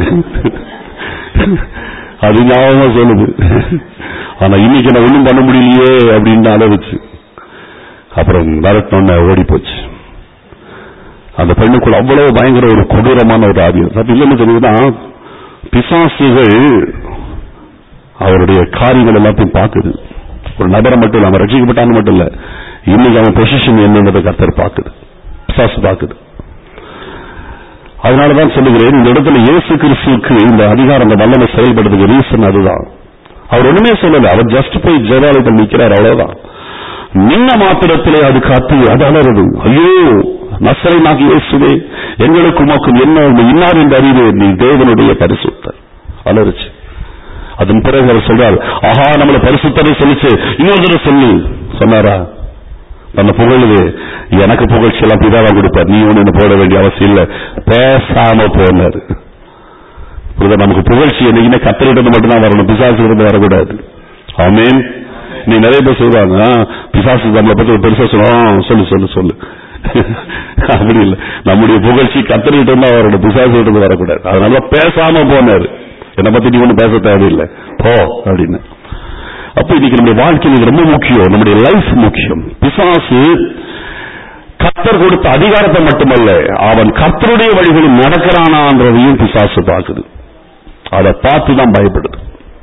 Speaker 1: அது ஞாபகமா சொல்லுது ஆனா இன்னைக்கு நான் ஒண்ணும் பண்ண முடியலையே அப்படின்னு அலவுச்சு அப்புறம் மிரட்டினோன்னு ஓடி போச்சு அந்த பெண்ணுக்குள்ள அவ்வளவு பயங்கர ஒரு கொடூரமான ஒரு ஆவி அது இல்லைன்னு தெரியுதுன்னா பிசாசுகள் அவருடைய காரியங்கள் எல்லாத்தையும் பார்க்குது ஒரு நபரை மட்டும் இல்ல அவன் ரட்சிக்கப்பட்டான்னு மட்டும் இல்ல இன்னைக்கு அவன் பொசிஷன் என்னன்றதை கர்த்தர் பார்க்குது பிசாசு பார்க்குது அதனாலதான் சொல்லுகிறேன் இந்த இடத்துல இயேசு கிறிஸ்துவுக்கு இந்த அதிகாரம் அந்த வல்லமை செயல்படுறதுக்கு ரீசன் அதுதான் அவர் ஒண்ணுமே சொல்லல அவர் ஜஸ்ட் போய் ஜெயலலிதா நிக்கிறார் அவ்வளவுதான் நின்ன மாத்திரத்திலே அது காத்து அது அலறுது ஐயோ நசரனாகி இயேசுவே எங்களுக்கு உமக்கும் என்ன உண்மை இன்னார் என்று அறிவே நீ தேவனுடைய பரிசுத்தர் அலறுச்சு அதன் பிறகு அவர் சொல்றார் ஆஹா நம்மள பரிசுத்தரை சொல்லிச்சு இன்னொரு தடவை சொல்லு சொன்னாரா நம்ம புகழுது எனக்கு புகழ்ச்சி எல்லாம் பிதாவா கொடுப்பார் நீ ஒண்ணு போட வேண்டிய அவசியம் இல்ல பேசாம போனாரு புரியுதா? நமக்கு புகழ்ச்சி என்னைக்குமே கத்தரிட்டு மட்டும்தான் வரணும் பிசாசு இருந்து வரக்கூடாது ஆமேன் நீ நிறைய பேர் சொல்றாங்க "ஆ, பிசாசு நம்மளை பத்தி ஒரு பெருசா சொல்லுவோம் சொல்லு சொல்லு சொல்லு அப்படி இல்ல நம்முடைய புகழ்ச்சி கத்தரிட்டு இருந்தா வரணும் பிசாசு இருந்து வரக்கூடாது அதனால பேசாம போனாரு என்னை பத்தி நீ ஒண்ணு பேச தேவையில்லை போ அப்படின்னு அப்ப இன்னைக்கு நம்முடைய வாழ்க்கையில் இது ரொம்ப முக்கியம் நம்முடைய லைஃப் முக்கியம் பிசாசு கர்த்தர் கொடுத்த அதிகாரத்தை மட்டுமல்ல அவன் கர்த்தருடைய வழிகளில் நடக்கிறானான்றதையும் பிசாசு பார்க்குது அதை பார்த்து தான் பயப்படுது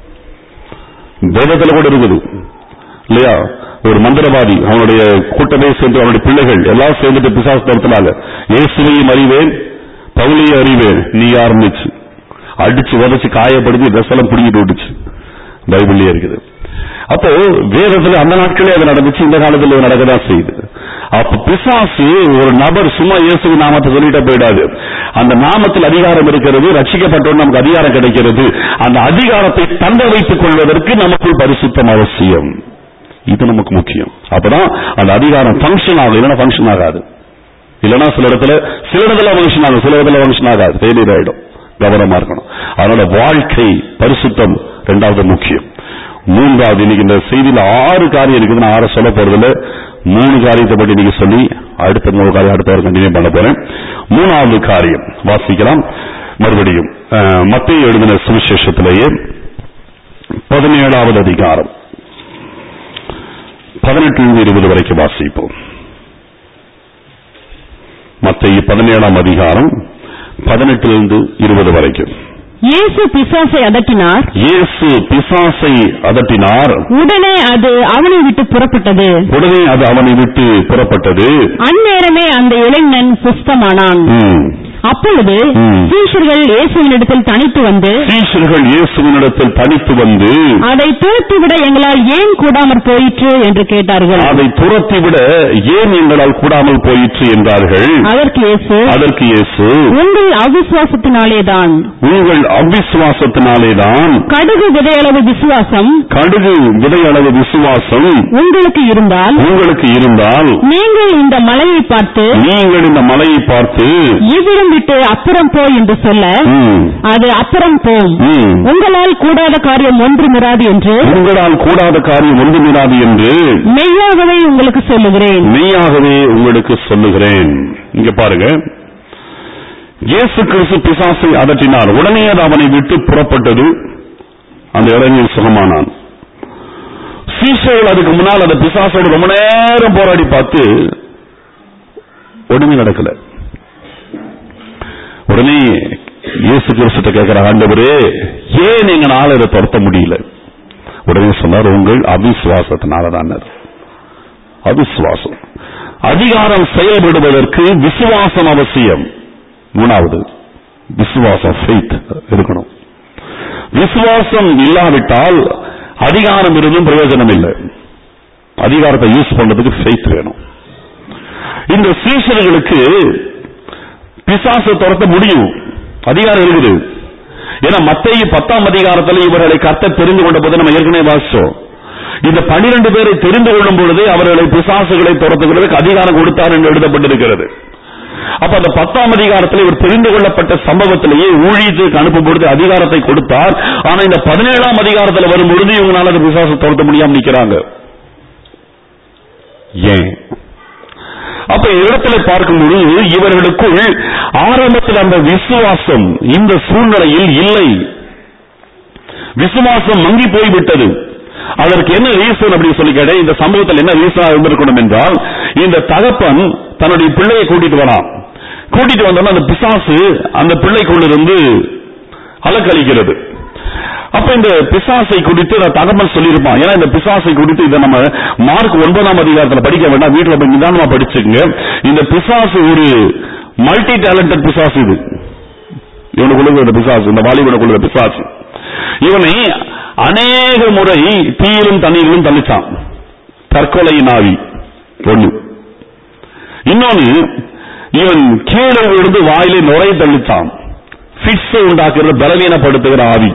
Speaker 1: வேதத்துல கூட இருக்குது இல்லையா ஒரு மந்திரவாதி அவனுடைய கூட்டமே சேர்ந்து அவனுடைய பிள்ளைகள் எல்லாம் சேர்ந்துட்டு பிசாசு நடத்தினாங்க இயேசுவையும் அறிவேன் பவுலையும் அறிவேன் நீ ஆரம்பிச்சு அடிச்சு உதச்சு காயப்படுத்தி ட்ரெஸ் எல்லாம் பிடிங்கிட்டு விட்டுச்சு பைபிள்லயே இருக்குது அப்போ வேதத்துல அந்த நாட்களே அது நடந்துச்சு இந்த காலத்துல இது நடக்கதான் செய்யுது அப்ப பிசாசு ஒரு நபர் சும்மா இயேசுவின் நாமத்தை சொல்லிட்டு போயிடாது அந்த நாமத்தில் அதிகாரம் இருக்கிறது ரட்சிக்கப்பட்டோம் நமக்கு அதிகாரம் கிடைக்கிறது அந்த அதிகாரத்தை தந்த வைத்துக் கொள்வதற்கு நமக்குள் பரிசுத்தம் அவசியம் இது நமக்கு முக்கியம் அப்பதான் அந்த அதிகாரம் ஃபங்க்ஷன் ஆகும் இல்லைன்னா ஃபங்க்ஷன் ஆகாது இல்லைன்னா சில இடத்துல சில இடத்துல ஃபங்க்ஷன் ஆகும் சில இடத்துல ஃபங்க்ஷன் ஆகாது ஃபெயிலியர் ஆயிடும் கவனமா இருக்கணும் அதனால வாழ்க்கை பரிசுத்தம் ரெண்டாவது முக்கியம் மூன்றாவது இன்னைக்கு இந்த செய்தியில ஆறு காரியம் இருக்குது நான் ஆற சொல்ல போறதுல மூணு காரியத்தை பற்றி இன்னைக்கு சொல்லி அடுத்த மூணு காரியம் அடுத்த வாரம் கண்டினியூ பண்ண போறேன் மூணாவது காரியம் வாசிக்கலாம் மறுபடியும் அஹ், மத்தேயு எழுதின சுவிசேஷத்திலேயே பதினேழாவது அதிகாரம் பதினெட்டிலிருந்து இருபது வரைக்கும் வாசிப்போம் மத்திய பதினேழாம் அதிகாரம் பதினெட்டிலிருந்து இருபது வரைக்கும்
Speaker 2: இயேசு பிசாசை அதட்டினார்
Speaker 1: இயேசு பிசாசை அதட்டினார்
Speaker 2: உடனே அது அவனை விட்டு புறப்பட்டது
Speaker 1: உடனே அது அவனை விட்டு புறப்பட்டது
Speaker 2: அந்நேரமே அந்த இளைஞன் சுஸ்தமானான்
Speaker 1: ம்.
Speaker 2: அப்பொழுது
Speaker 1: ம்.
Speaker 2: சீஷர்கள் இயேசுவினிடத்தில் தனித்து வந்து
Speaker 1: சீஷர்கள் இயேசுவினிடத்தில் தனித்து வந்து
Speaker 2: அதை துரத்திவிட எங்களால் ஏன் கூடாமற் போயிற்று என்று கேட்டார்கள்
Speaker 1: அதை துரத்திவிட ஏன் எங்களால் கூடாமல் போயிற்று என்றார்கள்
Speaker 2: அதற்கு இயேசு
Speaker 1: அதற்கு இயேசு
Speaker 2: உங்கள் அவிசுவாசத்தினாலேதான்
Speaker 1: உங்கள் அவிசுவாசத்தினாலேதான்
Speaker 2: கடுகு விதையளவு விசுவாசம்
Speaker 1: கடுகு விதையளவு விசுவாசம்
Speaker 2: உங்களுக்கு இருந்தால்
Speaker 1: உங்களுக்கு இருந்தால்
Speaker 2: நீங்கள் இந்த மலையை பார்த்து
Speaker 1: நீங்கள் இந்த மலையை பார்த்து
Speaker 2: இவ்விடம் விட்டு அப்புறம் போ என்று சொல்ல
Speaker 1: ம்,
Speaker 2: அது அப்புறம் போம்
Speaker 1: ம்,
Speaker 2: உங்களால் கூடாத காரியம் ஒன்றுமிராது என்று
Speaker 1: உங்களால் கூடாத காரியம் ஒன்றுமிராது என்று
Speaker 2: மெய்யாகவே உங்களுக்கு சொல்லுகிறேன்
Speaker 1: மெய்யாகவே உங்களுக்கு சொல்லுகிறேன் இங்க பாருங்க இயேசு கிறிஸ்து பிசாசை அதட்டினார் உடனே அது அவனை விட்டு புறப்பட்டது அந்த இளைஞன் சுகமானான் சீஷர்கள் அதுக்கு முன்னால் அந்த பிசாசோடு ரொம்ப நேரம் போராடி பார்த்து ஒண்ணுமே நடக்கல உடனே இயேசு கிறிஸ்துட்ட கேட்கிற ஆண்டவரே ஏன் எங்க நாளை இதை துரத்த முடியல உடனே சொன்னார் உங்கள் அவிசுவாசத்தினாலதான் அவிசுவாசம் அதிகாரம் செயல்படுவதற்கு விசுவாசம் அவசியம் மூணாவது விசுவாசம் ஃபெய்த் இருக்கணும் விசுவாசம் இல்லாவிட்டால் அதிகாரம் இருந்தும் பிரயோஜனம் இல்லை அதிகாரத்தை யூஸ் பண்றதுக்கு ஃபெய்த் வேணும் இந்த சீஷர்களுக்கு பிசாசை துரத்த முடியும் அதிகாரம் இருக்குது ஏன்னா மத்திய பத்தாம் அதிகாரத்தில் இவர்களை கத்த தெரிந்து கொண்ட போது நம்ம ஏற்கனவே வாசிச்சோம் இந்த பனிரெண்டு பேரை தெரிந்து கொள்ளும் பொழுது அவர்களை பிசாசுகளை துரத்துகிறதுக்கு அதிகாரம் கொடுத்தார் என்று எழுதப்பட்டிருக்கிறது அப்ப அந்த பத்தாம் அதிகாரத்தில் இவர் தெரிந்து கொள்ளப்பட்ட சம்பவத்திலேயே ஊழியத்துக்கு அனுப்பும் பொழுது அதிகாரத்தை கொடுத்தார் ஆனா இந்த பதினேழாம் அதிகாரத்தில் வரும் பொழுது இவங்களால அந்த பிசாசை துரத்த முடியாம நிக்கிறாங்க ஏன் அப்ப இடத்துல பார்க்கும் பொழுது இவர்களுக்குள் ஆரம்பத்தில் அந்த விசுவாசம் இந்த சூழ்நிலையில் இல்லை விசுவாசம் மங்கி போய்விட்டது அதற்கு என்ன ரீசன் அப்படி சொல்லி கேட்டேன் இந்த சம்பவத்தில் என்ன ரீசனா இருந்திருக்கணும் என்றால் இந்த தகப்பன் தன்னுடைய பிள்ளையை கூட்டிட்டு வரான் கூட்டிட்டு வந்தோன்னா அந்த பிசாசு அந்த பிள்ளைக்குள்ளிருந்து அலக்களிக்கிறது அப்ப இந்த பிசாசை குறித்து நான் தகவல் சொல்லியிருப்பான் ஏன்னா இந்த பிசாசை குறித்து இதை நம்ம மார்க் ஒன்பதாம் அதிகாரத்துல படிக்க வேண்டாம் வீட்டுல போய் நிதானமா படிச்சுங்க இந்த பிசாசு ஒரு மல்டி டேலண்டட் பிசாசு இது இவனுக்குள்ள இந்த பிசாசு இந்த வாலிபனுக்குள்ள பிசாசு இவனை அநேக முறை தீயிலும் தண்ணீரிலும் தள்ளிச்சான் தற்கொலையின் ஆவி ஒண்ணு இன்னொன்னு இவன் கீழே விழுந்து வாயிலே நுரை தள்ளித்தான் பிட்ஸை உண்டாக்குற பலவீனப்படுத்துகிற ஆவி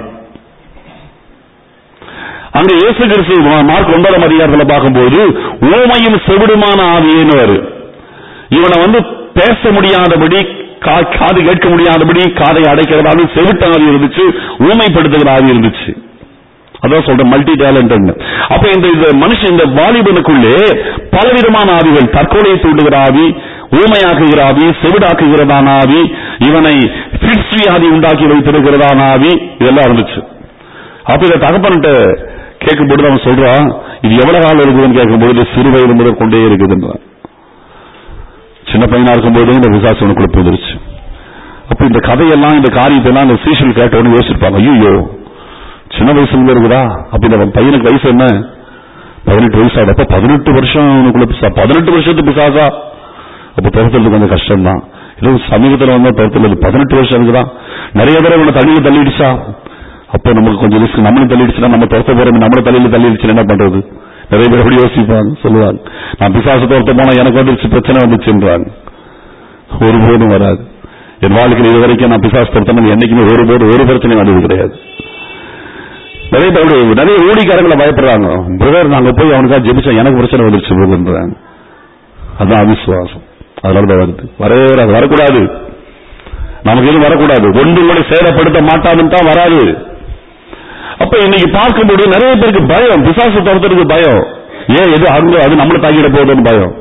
Speaker 1: அங்க இயேசு கிறிஸ்து மா- மார்க் ஒன்பதாம் அதிகாரத்துல பார்க்கும்போது ஊமையும் செவிடுமான ஆவியேன்னு வரும் இவனை வந்து பேச முடியாதபடி கா- காது கேட்க முடியாதபடி காதை அடைக்கிறதாலும் செவிட்ட ஆவி இருந்துச்சு ஊமைப்படுத்துகிற ஆவி இருந்துச்சு அதான் சொல்றேன் மல்டி டேலண்ட் அப்ப இந்த இந்த மனுஷன் இந்த வாலிபனுக்குள்ளே பலவிதமான ஆவிகள் தற்கொலையை தூண்டுகிற ஆவி ஊமையாக்குகிற ஆவி செவிடாக்குகிறதான ஆவி இவனை பிட்ஸ் வியாதி உண்டாக்கி வைத்திருக்கிறதான ஆவி இதெல்லாம் இருந்துச்சு அப்ப இதை தகப்பன்கிட்ட கேட்கும்போது அவன் சொல்றான் இது எவ்வளவு காலம் இருக்குதுன்னு கேட்கும்போது சிறு வயது முதல் கொண்டே இருக்குதுன்றான் சின்ன பையனா இருக்கும்போதே இந்த விசாசம் உனக்குள்ள போந்துருச்சு அப்ப இந்த கதையெல்லாம் இந்த காரியத்தெல்லாம் இந்த சீசல் கேட்டவொன்னு யோசிச்சிருப்பாங்க ஐயோ சின்ன வயசுல இருக்குதா அப்ப இந்த பையனுக்கு வயசு என்ன பதினெட்டு வயசு ஆகுது அப்ப பதினெட்டு வருஷம் உனக்குள்ள பிசா பதினெட்டு வருஷத்து பிசாசா அப்ப துரத்துறது கொஞ்சம் கஷ்டம் தான் ஏதோ சமீபத்தில் வந்தா துரத்துறது பதினெட்டு வருஷம் இருக்குதான் நிறைய தடவை இவனை தள்ளியில் தள்ளிடுச்சா அப்ப நமக்கு கொஞ்சம் ரிஸ்க் நம்மளும் தள்ளிடுச்சுன்னா நம்ம துரத்த போறோம் நம்மள தலையில தள்ளிடுச்சு என்ன பண்றது நிறைய பேர் அப்படி யோசிப்பாங்க சொல்லுவாங்க நான் பிசாசு துரத்த போனா எனக்கு வந்துருச்சு பிரச்சனை வந்துச்சுன்றாங்க ஒருபோதும் வராது என் வாழ்க்கையில் இது வரைக்கும் நான் பிசாசு துரத்தணும் என்னைக்குமே ஒருபோதும் ஒரு பிரச்சனையும் வந்தது கிடையாது நிறைய பேர் நிறைய ஊழிக்காரங்களை பயப்படுறாங்க பிரதர் நாங்க போய் அவனுக்காக ஜெபிச்சா எனக்கு பிரச்சனை வந்துருச்சு பிரதர்ன்றாங்க அதான் அவிசுவாசம் அதனால தான் வருது வரவே வராது வரக்கூடாது நமக்கு எதுவும் வரக்கூடாது ஒன்று கூட சேதப்படுத்த மாட்டாதுன்னு தான் வராது அப்ப இன்னைக்கு பார்க்கும்போது நிறைய பேருக்கு பயம் பிசாசு துரத்துறதுக்கு பயம் ஏன் எது அங்க அது நம்மளை தாக்கிட போகுதுன்னு பயம்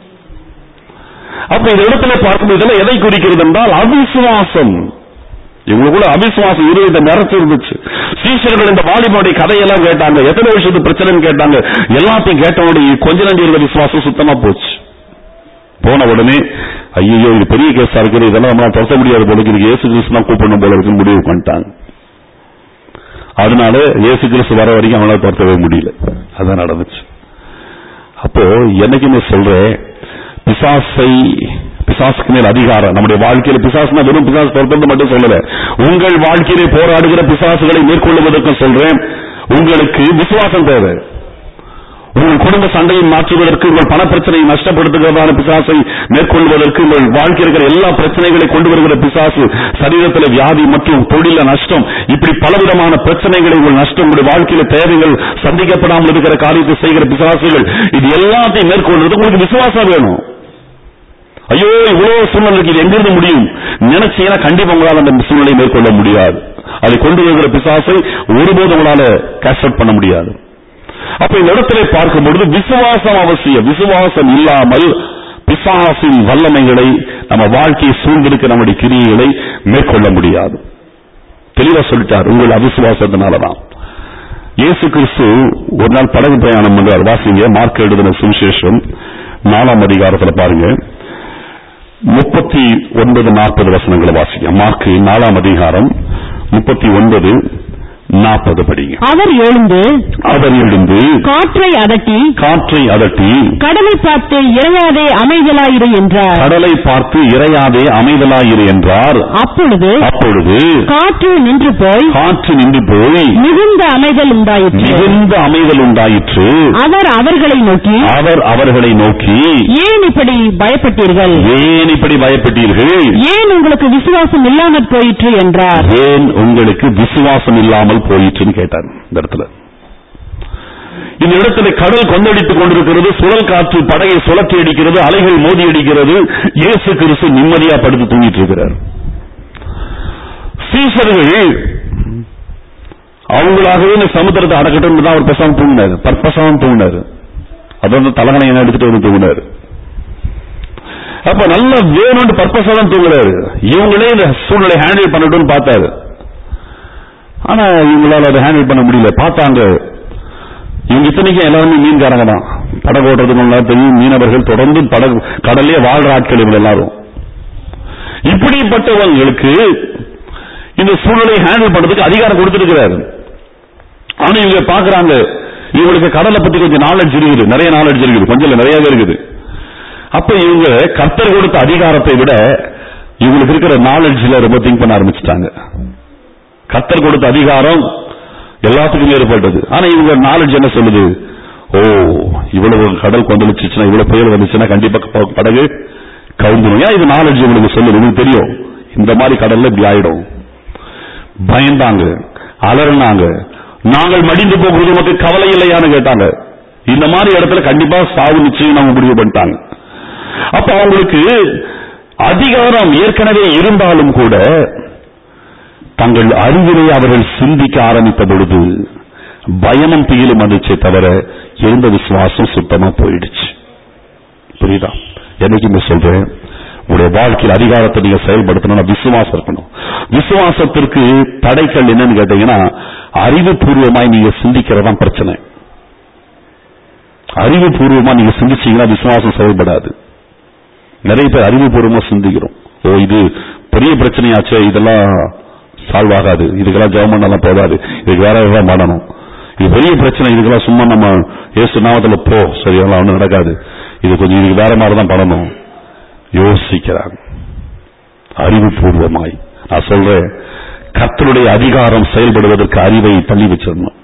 Speaker 1: அப்ப இந்த இடத்துல பார்க்கும்போது இதெல்லாம் எதை குறிக்கிறது என்றால் அவிசுவாசம் இவங்களுக்குள்ள அவிசுவாசம் இருதயத்தை நிறைச்சு இருந்துச்சு சீசர்கள் இந்த வாலிபனுடைய கதையெல்லாம் கேட்டாங்க எத்தனை வருஷத்து பிரச்சனைன்னு கேட்டாங்க எல்லாத்தையும் கேட்டவனுடைய கொஞ்ச நஞ்சு இருந்த விசுவாசம் சுத்தமா போச்சு போன உடனே ஐயோ இது பெரிய கேஸா இருக்குது இதெல்லாம் நம்மளால துரத்த முடியாது போல இருக்கு இயேசு கிறிஸ்து தான் கூப்பிடணும் போல இருக்குன்னு முடிவு பண்ணிட்டாங்க அதனால இயேசு கிறிஸ்து வர வரைக்கும் அவங்களால துரத்தவே முடியல அதான் நடந்துச்சு அப்போ என்னைக்குமே சொல்றேன் பிசாசை பிசாசுக்கு மேல் அதிகாரம் நம்முடைய வாழ்க்கையில பிசாசுனா வெறும் பிசாசு துரத்துறது மட்டும் சொல்லல உங்கள் வாழ்க்கையிலே போராடுகிற பிசாசுகளை மேற்கொள்வதற்கு சொல்றேன் உங்களுக்கு விசுவாசம் தேவை உங்கள் குடும்ப சண்டையை மாற்றுவதற்கு உங்கள் பண பிரச்சனையை நஷ்டப்படுத்துகிறதான பிசாசை மேற்கொள்வதற்கு உங்கள் வாழ்க்கை இருக்கிற எல்லா பிரச்சனைகளை கொண்டு வருகிற பிசாசு சரீரத்தில் வியாதி மற்றும் தொழில நஷ்டம் இப்படி பலவிதமான பிரச்சனைகளை உங்கள் நஷ்டம் உங்களுடைய வாழ்க்கையில தேவைகள் சந்திக்கப்படாமல் இருக்கிற காரியத்தை செய்கிற பிசாசுகள் இது எல்லாத்தையும் மேற்கொள்வது உங்களுக்கு விசுவாசம் வேணும் ஐயோ இவ்வளவு சூழ்நிலை இருக்கு இது எங்கிருந்து முடியும் நினைச்சீங்கன்னா கண்டிப்பா உங்களால் அந்த சூழ்நிலையை மேற்கொள்ள முடியாது அதை கொண்டு வருகிற பிசாசை ஒருபோதும் உங்களால கேஷ் பண்ண முடியாது அப்ப இந்த இடத்திலே பார்க்கும் பொழுது விசுவாசம் அவசியம் விசுவாசம் இல்லாமல் பிசாசின் வல்லமைகளை நம்ம வாழ்க்கையை சூழ்ந்திருக்கிற நம்முடைய கிரியைகளை மேற்கொள்ள முடியாது தெளிவா சொல்லிட்டார் உங்கள் அவிசுவாசத்தினாலதான் இயேசு கிறிஸ்து ஒரு நாள் படகு பிரயாணம் பண்றார் வாசிங்க மார்க் எழுதின சுவிசேஷம் நாலாம் அதிகாரத்துல பாருங்க முப்பத்தி ஒன்பது நாற்பது வசனங்களை வாசிங்க மார்க் நாலாம் அதிகாரம் முப்பத்தி ஒன்பது நாற்பது படிங்க
Speaker 2: அவர் எழுந்து
Speaker 1: அவர் எழுந்து
Speaker 2: காற்றை அதட்டி
Speaker 1: காற்றை அதட்டி
Speaker 2: கடலை பார்த்து இறையாதே அமைதலாயிரு என்றார்
Speaker 1: கடலை பார்த்து இறையாதே அமைதலாயிரு என்றார்
Speaker 2: அப்பொழுது
Speaker 1: அப்பொழுது
Speaker 2: காற்று நின்று போய்
Speaker 1: காற்று நின்று போய்
Speaker 2: மிகுந்த அமைதல் உண்டாயிற்று
Speaker 1: மிகுந்த அமைதல் உண்டாயிற்று
Speaker 2: அவர் அவர்களை நோக்கி
Speaker 1: அவர் அவர்களை நோக்கி
Speaker 2: ஏன் இப்படி பயப்பட்டீர்கள்
Speaker 1: ஏன் இப்படி பயப்பட்டீர்கள்
Speaker 2: ஏன் உங்களுக்கு விசுவாசம் இல்லாமற் போயிற்று என்றார்
Speaker 1: ஏன் உங்களுக்கு விசுவாசம் இல்லாமல் போயிற்றுன்னு கேட்டார் இந்த இடத்துல இந்த இடத்துல கடல் கொந்தளித்துக் கொண்டிருக்கிறது சுழல் காற்று படகை சுழற்றி அடிக்கிறது அலைகள் மோதி அடிக்கிறது இயேசு கிறிஸ்து நிம்மதியா படுத்து தூங்கிட்டு இருக்கிறார் சீசர்கள் அவங்களாகவே இந்த சமுத்திரத்தை அடக்கட்டும் தான் அவர் பேசாம தூங்கினாரு பற்பசாம தூங்கினாரு அது வந்து தலகனை என்ன எடுத்துட்டு வந்து தூங்கினாரு அப்ப நல்ல வேணும்னு பர்பஸா தான் தூங்குறாரு இவங்களே இந்த சூழ்நிலை ஹேண்டில் பண்ணட்டும்னு பார்த்தாரு ஆனா இவங்களால அதை ஹேண்டில் பண்ண முடியல பார்த்தாங்க இவங்க இத்தனைக்கும் எல்லாருமே மீன்காரங்க தான் படகு ஓட்டுறதுக்கு நல்லா தெரியும் மீனவர்கள் தொடர்ந்து படகு கடல்லே வாழ்ற ஆட்கள் இவங்க எல்லாரும் இப்படிப்பட்டவங்களுக்கு இந்த சூழ்நிலையை ஹேண்டில் பண்றதுக்கு அதிகாரம் கொடுத்திருக்கிறாரு ஆனா இவங்க பாக்குறாங்க இவங்களுக்கு கடலை பத்தி கொஞ்சம் நாலேஜ் இருக்குது நிறைய நாலேஜ் இருக்குது கொஞ்சம் இல்ல, நிறையவே இருக்குது அப்ப இவங்க கர்த்தர் கொடுத்த அதிகாரத்தை விட இவங்களுக்கு இருக்கிற நாலேஜ்ல ரொம்ப திங்க் பண்ண ஆரம்பிச்சிட்டாங்க கர்த்தர் கொடுத்த அதிகாரம் எல்லாத்துக்கும் ஏற்பட்டது ஆனா இவங்க நாலேஜ் என்ன சொல்லுது ஓ இவ்வளவு கடல் கொந்தளிச்சுச்சுன்னா இவ்வளவு புயல் வந்துச்சுன்னா கண்டிப்பா க- படகு கவுந்துரும் ஏன் இது நாலேஜ் உங்களுக்கு சொல்லுது உங்களுக்கு தெரியும் இந்த மாதிரி கடல்ல இப்படி ஆயிடும் பயந்தாங்க அலறினாங்க நாங்கள் மடிந்து போகிறது உனக்கு கவலை இல்லையான்னு கேட்டாங்க இந்த மாதிரி இடத்துல கண்டிப்பா சாவு நிச்சயம் அவங்க முடிவு பண்ணிட்டாங்க அப்ப அவங்களுக்கு அதிகாரம் ஏற்கனவே இருந்தாலும் கூட தங்கள் அறிவிலே அவர்கள் சிந்திக்க ஆரம்பித்த பொழுது பயமும் திகிலும் வந்துச்சே தவிர இருந்த விசுவாசம் சுத்தமா போயிடுச்சு புரியுதா என்னைக்குமே சொல்றேன் உங்களுடைய வாழ்க்கையில் அதிகாரத்தை நீங்க செயல்படுத்தணும்னா விசுவாசம் இருக்கணும் விசுவாசத்திற்கு தடைகள் என்னன்னு கேட்டீங்கன்னா அறிவுபூர்வமாய் நீங்க சிந்திக்கிறதா பிரச்சனை அறிவுபூர்வமா நீங்க சிந்திச்சீங்கன்னா விசுவாசம் செயல்படாது நிறைய பேர் அறிவுபூர்வமா சிந்திக்கிறோம் ஓ இது பெரிய பிரச்சனையாச்சே இதெல்லாம் சால்வ் ஆகாது இதுக்கெல்லாம் ஜெபம் பண்ணலாம் போதாது இதுக்கு வேற ஏதாவது பண்ணணும் இது பெரிய பிரச்சனை இதுக்கெல்லாம் சும்மா நம்ம ஏசு நாமத்துல போ சரி அதெல்லாம் ஒண்ணும் நடக்காது இது கொஞ்சம் இதுக்கு வேற மாதிரி தான் பண்ணணும் யோசிக்கிறாங்க அறிவுபூர்வமாய் நான் சொல்றேன் கர்த்தருடைய அதிகாரம் செயல்படுவதற்கு அறிவை தள்ளி வச்சிடணும்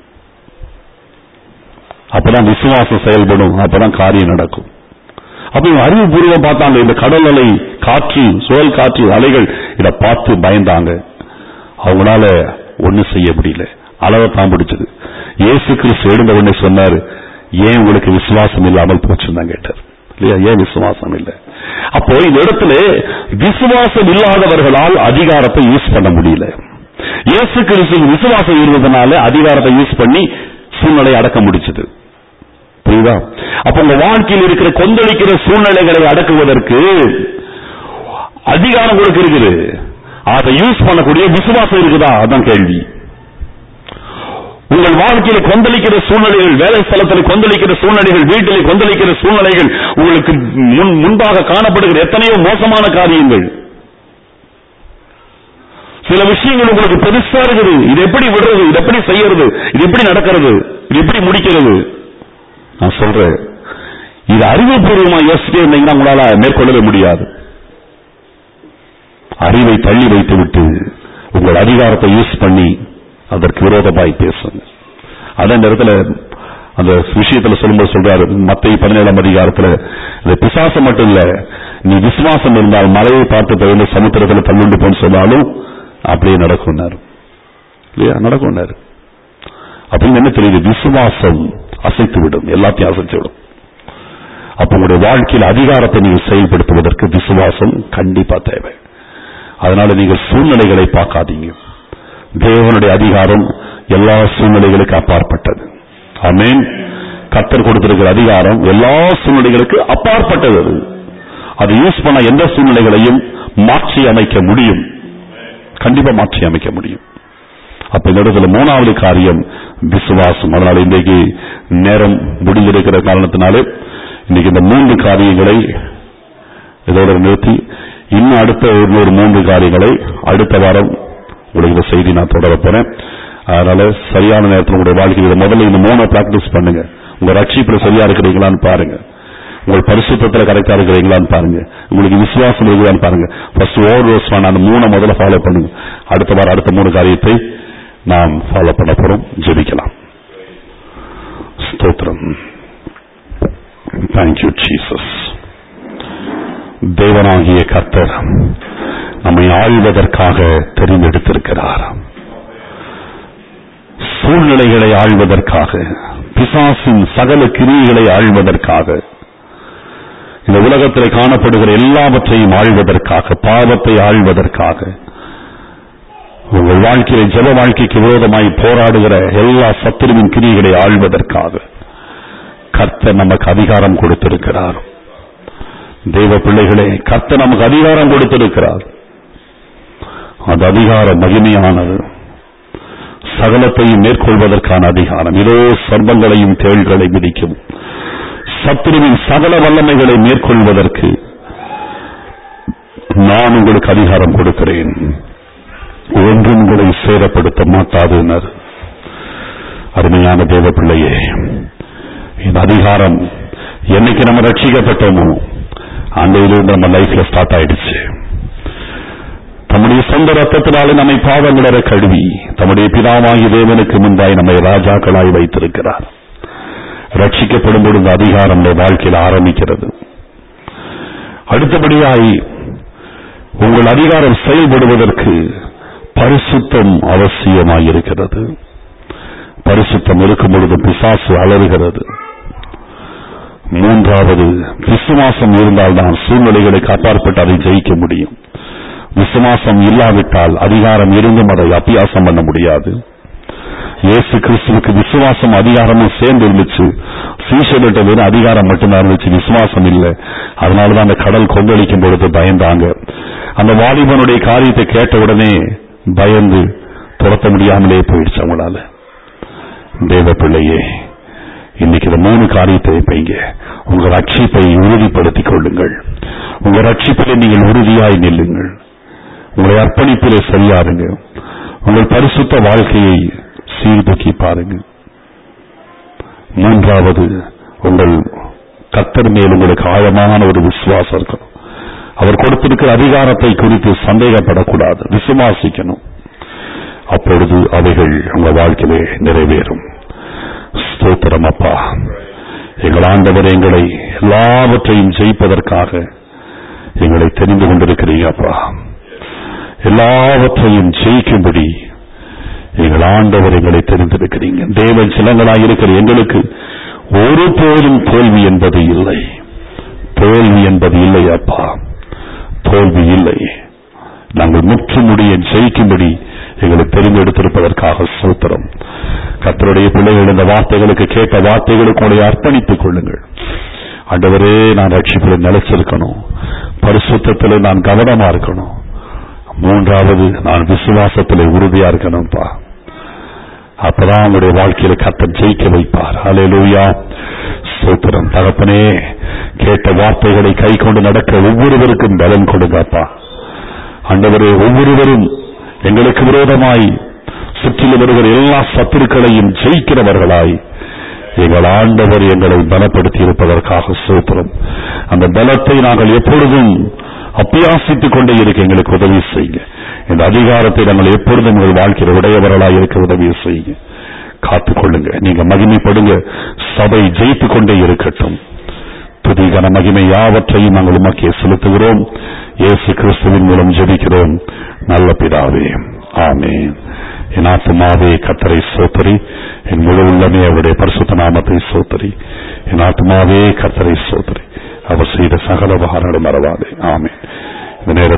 Speaker 1: அப்பதான் விசுவாசம் செயல்படும் அப்பதான் காரியம் நடக்கும் அப்ப இவங்க அறிவுபூர்வம் பார்த்தாங்க இந்த கடல் அலை காற்று சுழல் காற்று அலைகள் இத பார்த்து பயந்தாங்க அவங்களால ஒண்ணும் செய்ய முடியல அளவைத்தான் பிடிச்சது இயேசு கிறிஸ்து எழுந்த உடனே சொன்னாரு ஏன் உங்களுக்கு விசுவாசம் இல்லாமல் போச்சுன்னு தான் கேட்டார் இல்லையா ஏன் விசுவாசம் இல்லை அப்போ இந்த இடத்துல விசுவாசம் இல்லாதவர்களால் அதிகாரத்தை யூஸ் பண்ண முடியல இயேசு கிறிஸ்து விசுவாசம் இருந்ததுனால அதிகாரத்தை யூஸ் பண்ணி சூழ்நிலை அடக்க முடிச்சது புரியுதா அப்ப உங்க வாழ்க்கையில் இருக்கிற கொந்தளிக்கிற சூழ்நிலைகளை அடக்குவதற்கு அதிகாரம் கொடுக்க இருக்குது அதை யூஸ் பண்ணக்கூடிய விசுவாசம் இருக்குதா அதான் கேள்வி உங்கள் வாழ்க்கையில் கொந்தளிக்கிற சூழ்நிலைகள் வேலை ஸ்தலத்தில் கொந்தளிக்கிற சூழ்நிலைகள் வீட்டில் கொந்தளிக்கிற சூழ்நிலைகள் உங்களுக்கு முன் முன்பாக காணப்படுகிற எத்தனையோ மோசமான காரியங்கள் சில விஷயங்கள் உங்களுக்கு பெருசா இருக்குது இது எப்படி விடுறது இது எப்படி செய்யறது இது எப்படி நடக்கிறது இது எப்படி முடிக்கிறது நான் சொல்றேன் இது அறிவுபூர்வமா யோசிச்சுட்டே இருந்தீங்கன்னா உங்களால மேற்கொள்ளவே முடியாது அறிவை தள்ளி வைத்து விட்டு உங்கள் அதிகாரத்தை யூஸ் பண்ணி அதற்கு விரோதமாய் பேசுங்க அதே நேரத்தில் அந்த விஷயத்துல சொல்லும்போது சொல்றாரு மத்திய பதினேழாம் அதிகாரத்துல இந்த பிசாசம் மட்டும் இல்ல நீ விசுவாசம் இருந்தால் மலையை பார்த்து தகுந்த சமுத்திரத்துல தள்ளுண்டு போன்னு சொன்னாலும் அப்படியே நடக்கும்னாரு இல்லையா நடக்கும்னாரு அப்படின்னு என்ன தெரியுது விசுவாசம் அசைத்து விடும் எல்லாத்தையும் அசைச்சு விடும் அப்ப உங்களுடைய வாழ்க்கையில் அதிகாரத்தை நீங்கள் செயல்படுத்துவதற்கு விசுவாசம் கண்டிப்பா தேவை அதனால நீங்கள் சூழ்நிலைகளை பார்க்காதீங்க தேவனுடைய அதிகாரம் எல்லா சூழ்நிலைகளுக்கு அப்பாற்பட்டது ஆமென் கர்த்தர் கொடுத்திருக்கிற அதிகாரம் எல்லா சூழ்நிலைகளுக்கு அப்பாற்பட்டது அது. அதை யூஸ் பண்ண எந்த சூழ்நிலைகளையும் மாற்றி அமைக்க முடியும் கண்டிப்பா மாற்றி அமைக்க முடியும் அப்ப இந்த இடத்துல மூணாவது காரியம் விசுவாசம் அதனால இன்றைக்கு நேரம் முடிந்திருக்கிற காரணத்தினாலே இன்னைக்கு இந்த மூன்று காரியங்களை இதோட நிறுத்தி இன்னும் அடுத்த ஒரு மூன்று காரியங்களை அடுத்த வாரம் உங்களுக்கு இந்த செய்தி நான் தொடர போறேன் அதனால சரியான நேரத்தில் உங்களுடைய வாழ்க்கையில் இதை முதல்ல இந்த மூணை பிராக்டிஸ் பண்ணுங்க உங்க ரட்சிப்புல சரியா இருக்கிறீங்களான்னு பாருங்க உங்கள் பரிசுத்தத்துல கரெக்டா இருக்கிறீங்களான்னு பாருங்க உங்களுக்கு விசுவாசம் இருக்குதான்னு பாருங்க ஃபர்ஸ்ட் ஓவர் ரோஸ் அந்த மூணை முதல்ல ஃபாலோ பண்ணுங்க அடுத்த வாரம் அடுத்த மூணு காரியத்தை நாம் ஃபாலோ பண்ண போறோம் ஜெபிக்கலாம் ஸ்தோத்திரம் தேங்க்யூ ஜீசஸ் தேவனாகிய கர்த்தர் நம்மை ஆழ்வதற்காக தெரிந்தெடுத்திருக்கிறார் சூழ்நிலைகளை ஆழ்வதற்காக பிசாசின் சகல கிரியைகளை ஆழ்வதற்காக இந்த உலகத்தில் காணப்படுகிற எல்லாவற்றையும் ஆழ்வதற்காக பாவத்தை ஆழ்வதற்காக உங்கள் வாழ்க்கையில ஜெப வாழ்க்கைக்கு விரோதமாய் போராடுகிற எல்லா சத்துருவின் கிரியைகளை ஆழ்வதற்காக கர்த்தர் நமக்கு அதிகாரம் கொடுத்திருக்கிறார் தெய்வ பிள்ளைகளே கர்த்தர் நமக்கு அதிகாரம் கொடுத்திருக்கிறார் அந்த அதிகாரம் மகிமையானது சகலத்தையும் மேற்கொள்வதற்கான அதிகாரம் இதோ சர்பங்களையும் தேள்களை மிதிக்கும் சத்துருவின் சகல வல்லமைகளை மேற்கொள்வதற்கு நான் உங்களுக்கு அதிகாரம் கொடுக்கிறேன் ஒன்றும் உங்களை சேதப்படுத்த மாட்டாதுனர் அருமையான தேவ பிள்ளையே இந்த அதிகாரம் என்னைக்கு நம்ம ரட்சிக்கப்பட்டோமோ அந்த இருந்து நம்ம லைஃப்ல ஸ்டார்ட் ஆயிடுச்சு தம்முடைய சொந்த ரத்தத்தினாலே நம்மை பாவங்களர கழுவி தம்முடைய பிதாவாகி தேவனுக்கு முன்பாய் நம்மை ராஜாக்களாய் வைத்திருக்கிறார் ரட்சிக்கப்படும் பொழுது அதிகாரம் நம்முடைய வாழ்க்கையில் ஆரம்பிக்கிறது அடுத்தபடியாய் உங்கள் அதிகாரம் செயல்படுவதற்கு பரிசுத்தம் அவசியமாயிருக்கிறது பரிசுத்தம் இருக்கும் பொழுது பிசாசு அலறுகிறது மூன்றாவது விசுவாசம் இருந்தால்தான் சூழ்நிலைகளுக்கு அப்பாற்பட்டு அதை ஜெயிக்க முடியும் விசுவாசம் இல்லாவிட்டால் அதிகாரம் இருந்தும் அதை அபியாசம் பண்ண முடியாது இயேசு கிறிஸ்துவுக்கு விசுவாசம் அதிகாரமும் சேர்ந்து இருந்துச்சு சீசர்கிட்ட வெறும் அதிகாரம் மட்டும்தான் இருந்துச்சு விசுவாசம் இல்லை அதனாலதான் அந்த கடல் கொந்தளிக்கும் பொழுது பயந்தாங்க அந்த வாலிபனுடைய காரியத்தை கேட்ட உடனே பயந்து துரத்த முடியாமலே போயிடுச்சு அவங்களால தேவ பிள்ளையே இன்னைக்கு இந்த மூணு காரியத்தை வைப்பீங்க உங்க ரட்சிப்பை உறுதிப்படுத்திக் கொள்ளுங்கள் உங்க ரட்சிப்பிலே நீங்கள் உறுதியாய் நில்லுங்கள் உங்களை அர்ப்பணிப்பிலே சரியாருங்க உங்கள் பரிசுத்த வாழ்க்கையை சீர்தூக்கி பாருங்க மூன்றாவது உங்கள் கத்தர் மேல் உங்களுக்கு ஆழமான ஒரு விசுவாசம் இருக்கணும் அவர் கொடுத்திருக்கிற அதிகாரத்தை குறித்து சந்தேகப்படக்கூடாது விசுவாசிக்கணும் அப்பொழுது அவைகள் உங்க வாழ்க்கையிலே நிறைவேறும் ஸ்தோத்திரம் அப்பா எங்கள் ஆண்டவர் எங்களை எல்லாவற்றையும் ஜெயிப்பதற்காக எங்களை தெரிந்து கொண்டிருக்கிறீங்க அப்பா எல்லாவற்றையும் ஜெயிக்கும்படி எங்கள் ஆண்டவர் எங்களை தெரிந்திருக்கிறீங்க தேவன் சிலங்களாய் இருக்கிற எங்களுக்கு ஒரு போதும் தோல்வி என்பது இல்லை தோல்வி என்பது இல்லை அப்பா தோல்வி இல்லை நாங்கள் முற்றுமுடிய ஜெயிக்கும்படி எங்களை தெரிந்தெடுத்திருப்பதற்காக சூத்திரம் கத்தருடைய பிள்ளைகள் இந்த வார்த்தைகளுக்கு கேட்ட வார்த்தைகளுக்கு உங்களை அர்ப்பணித்துக் கொள்ளுங்கள் ஆண்டவரே நான் ரட்சிப்பில் நிலைச்சிருக்கணும் பரிசுத்தத்தில் நான் கவனமா இருக்கணும் மூன்றாவது நான் விசுவாசத்தில் உறுதியா இருக்கணும்ப்பா அப்பதான் உங்களுடைய வாழ்க்கையில கத்தர் ஜெயிக்க வைப்பார் அலையலூயா சூத்திரம் தகப்பனே கேட்ட வார்த்தைகளை கை கொண்டு நடக்க ஒவ்வொருவருக்கும் பலன் கொடுங்கப்பா ஆண்டவரே ஒவ்வொருவரும் எங்களுக்கு விரோதமாய் சுற்றிலும் வருகிற எல்லா சத்துருக்களையும் ஜெயிக்கிறவர்களாய் எங்கள் ஆண்டவர் எங்களை பலப்படுத்தி இருப்பதற்காக சூத்திரம் அந்த பலத்தை நாங்கள் எப்பொழுதும் அப்பியாசித்துக் கொண்டே இருக்க எங்களுக்கு உதவி செய்யுங்க இந்த அதிகாரத்தை நாங்கள் எப்பொழுதும் எங்கள் வாழ்க்கையில் உடையவர்களாய் இருக்க உதவி செய்யுங்க காத்துக்கொள்ளுங்க நீங்க மகிமைப்படுங்க சபை ஜெயித்துக் கொண்டே இருக்கட்டும் துதிகன மகிமை யாவற்றையும் நாங்கள் உமக்கே செலுத்துகிறோம் இயேசு கிறிஸ்துவின் மூலம் ஜெபிக்கிறோம் நல்ல பிதாவே ஆமென் என் ஆத்மாவே கத்தரை சோத்தரி என் முழு உள்ளமே அவருடைய பரிசுத்த நாமத்தை சோத்தரி என் ஆத்மாவே கத்தரை சோத்தரி அவர் செய்த சகல உபகாரங்களும் மறவாதே ஆமென் இந்த நேரத்தில்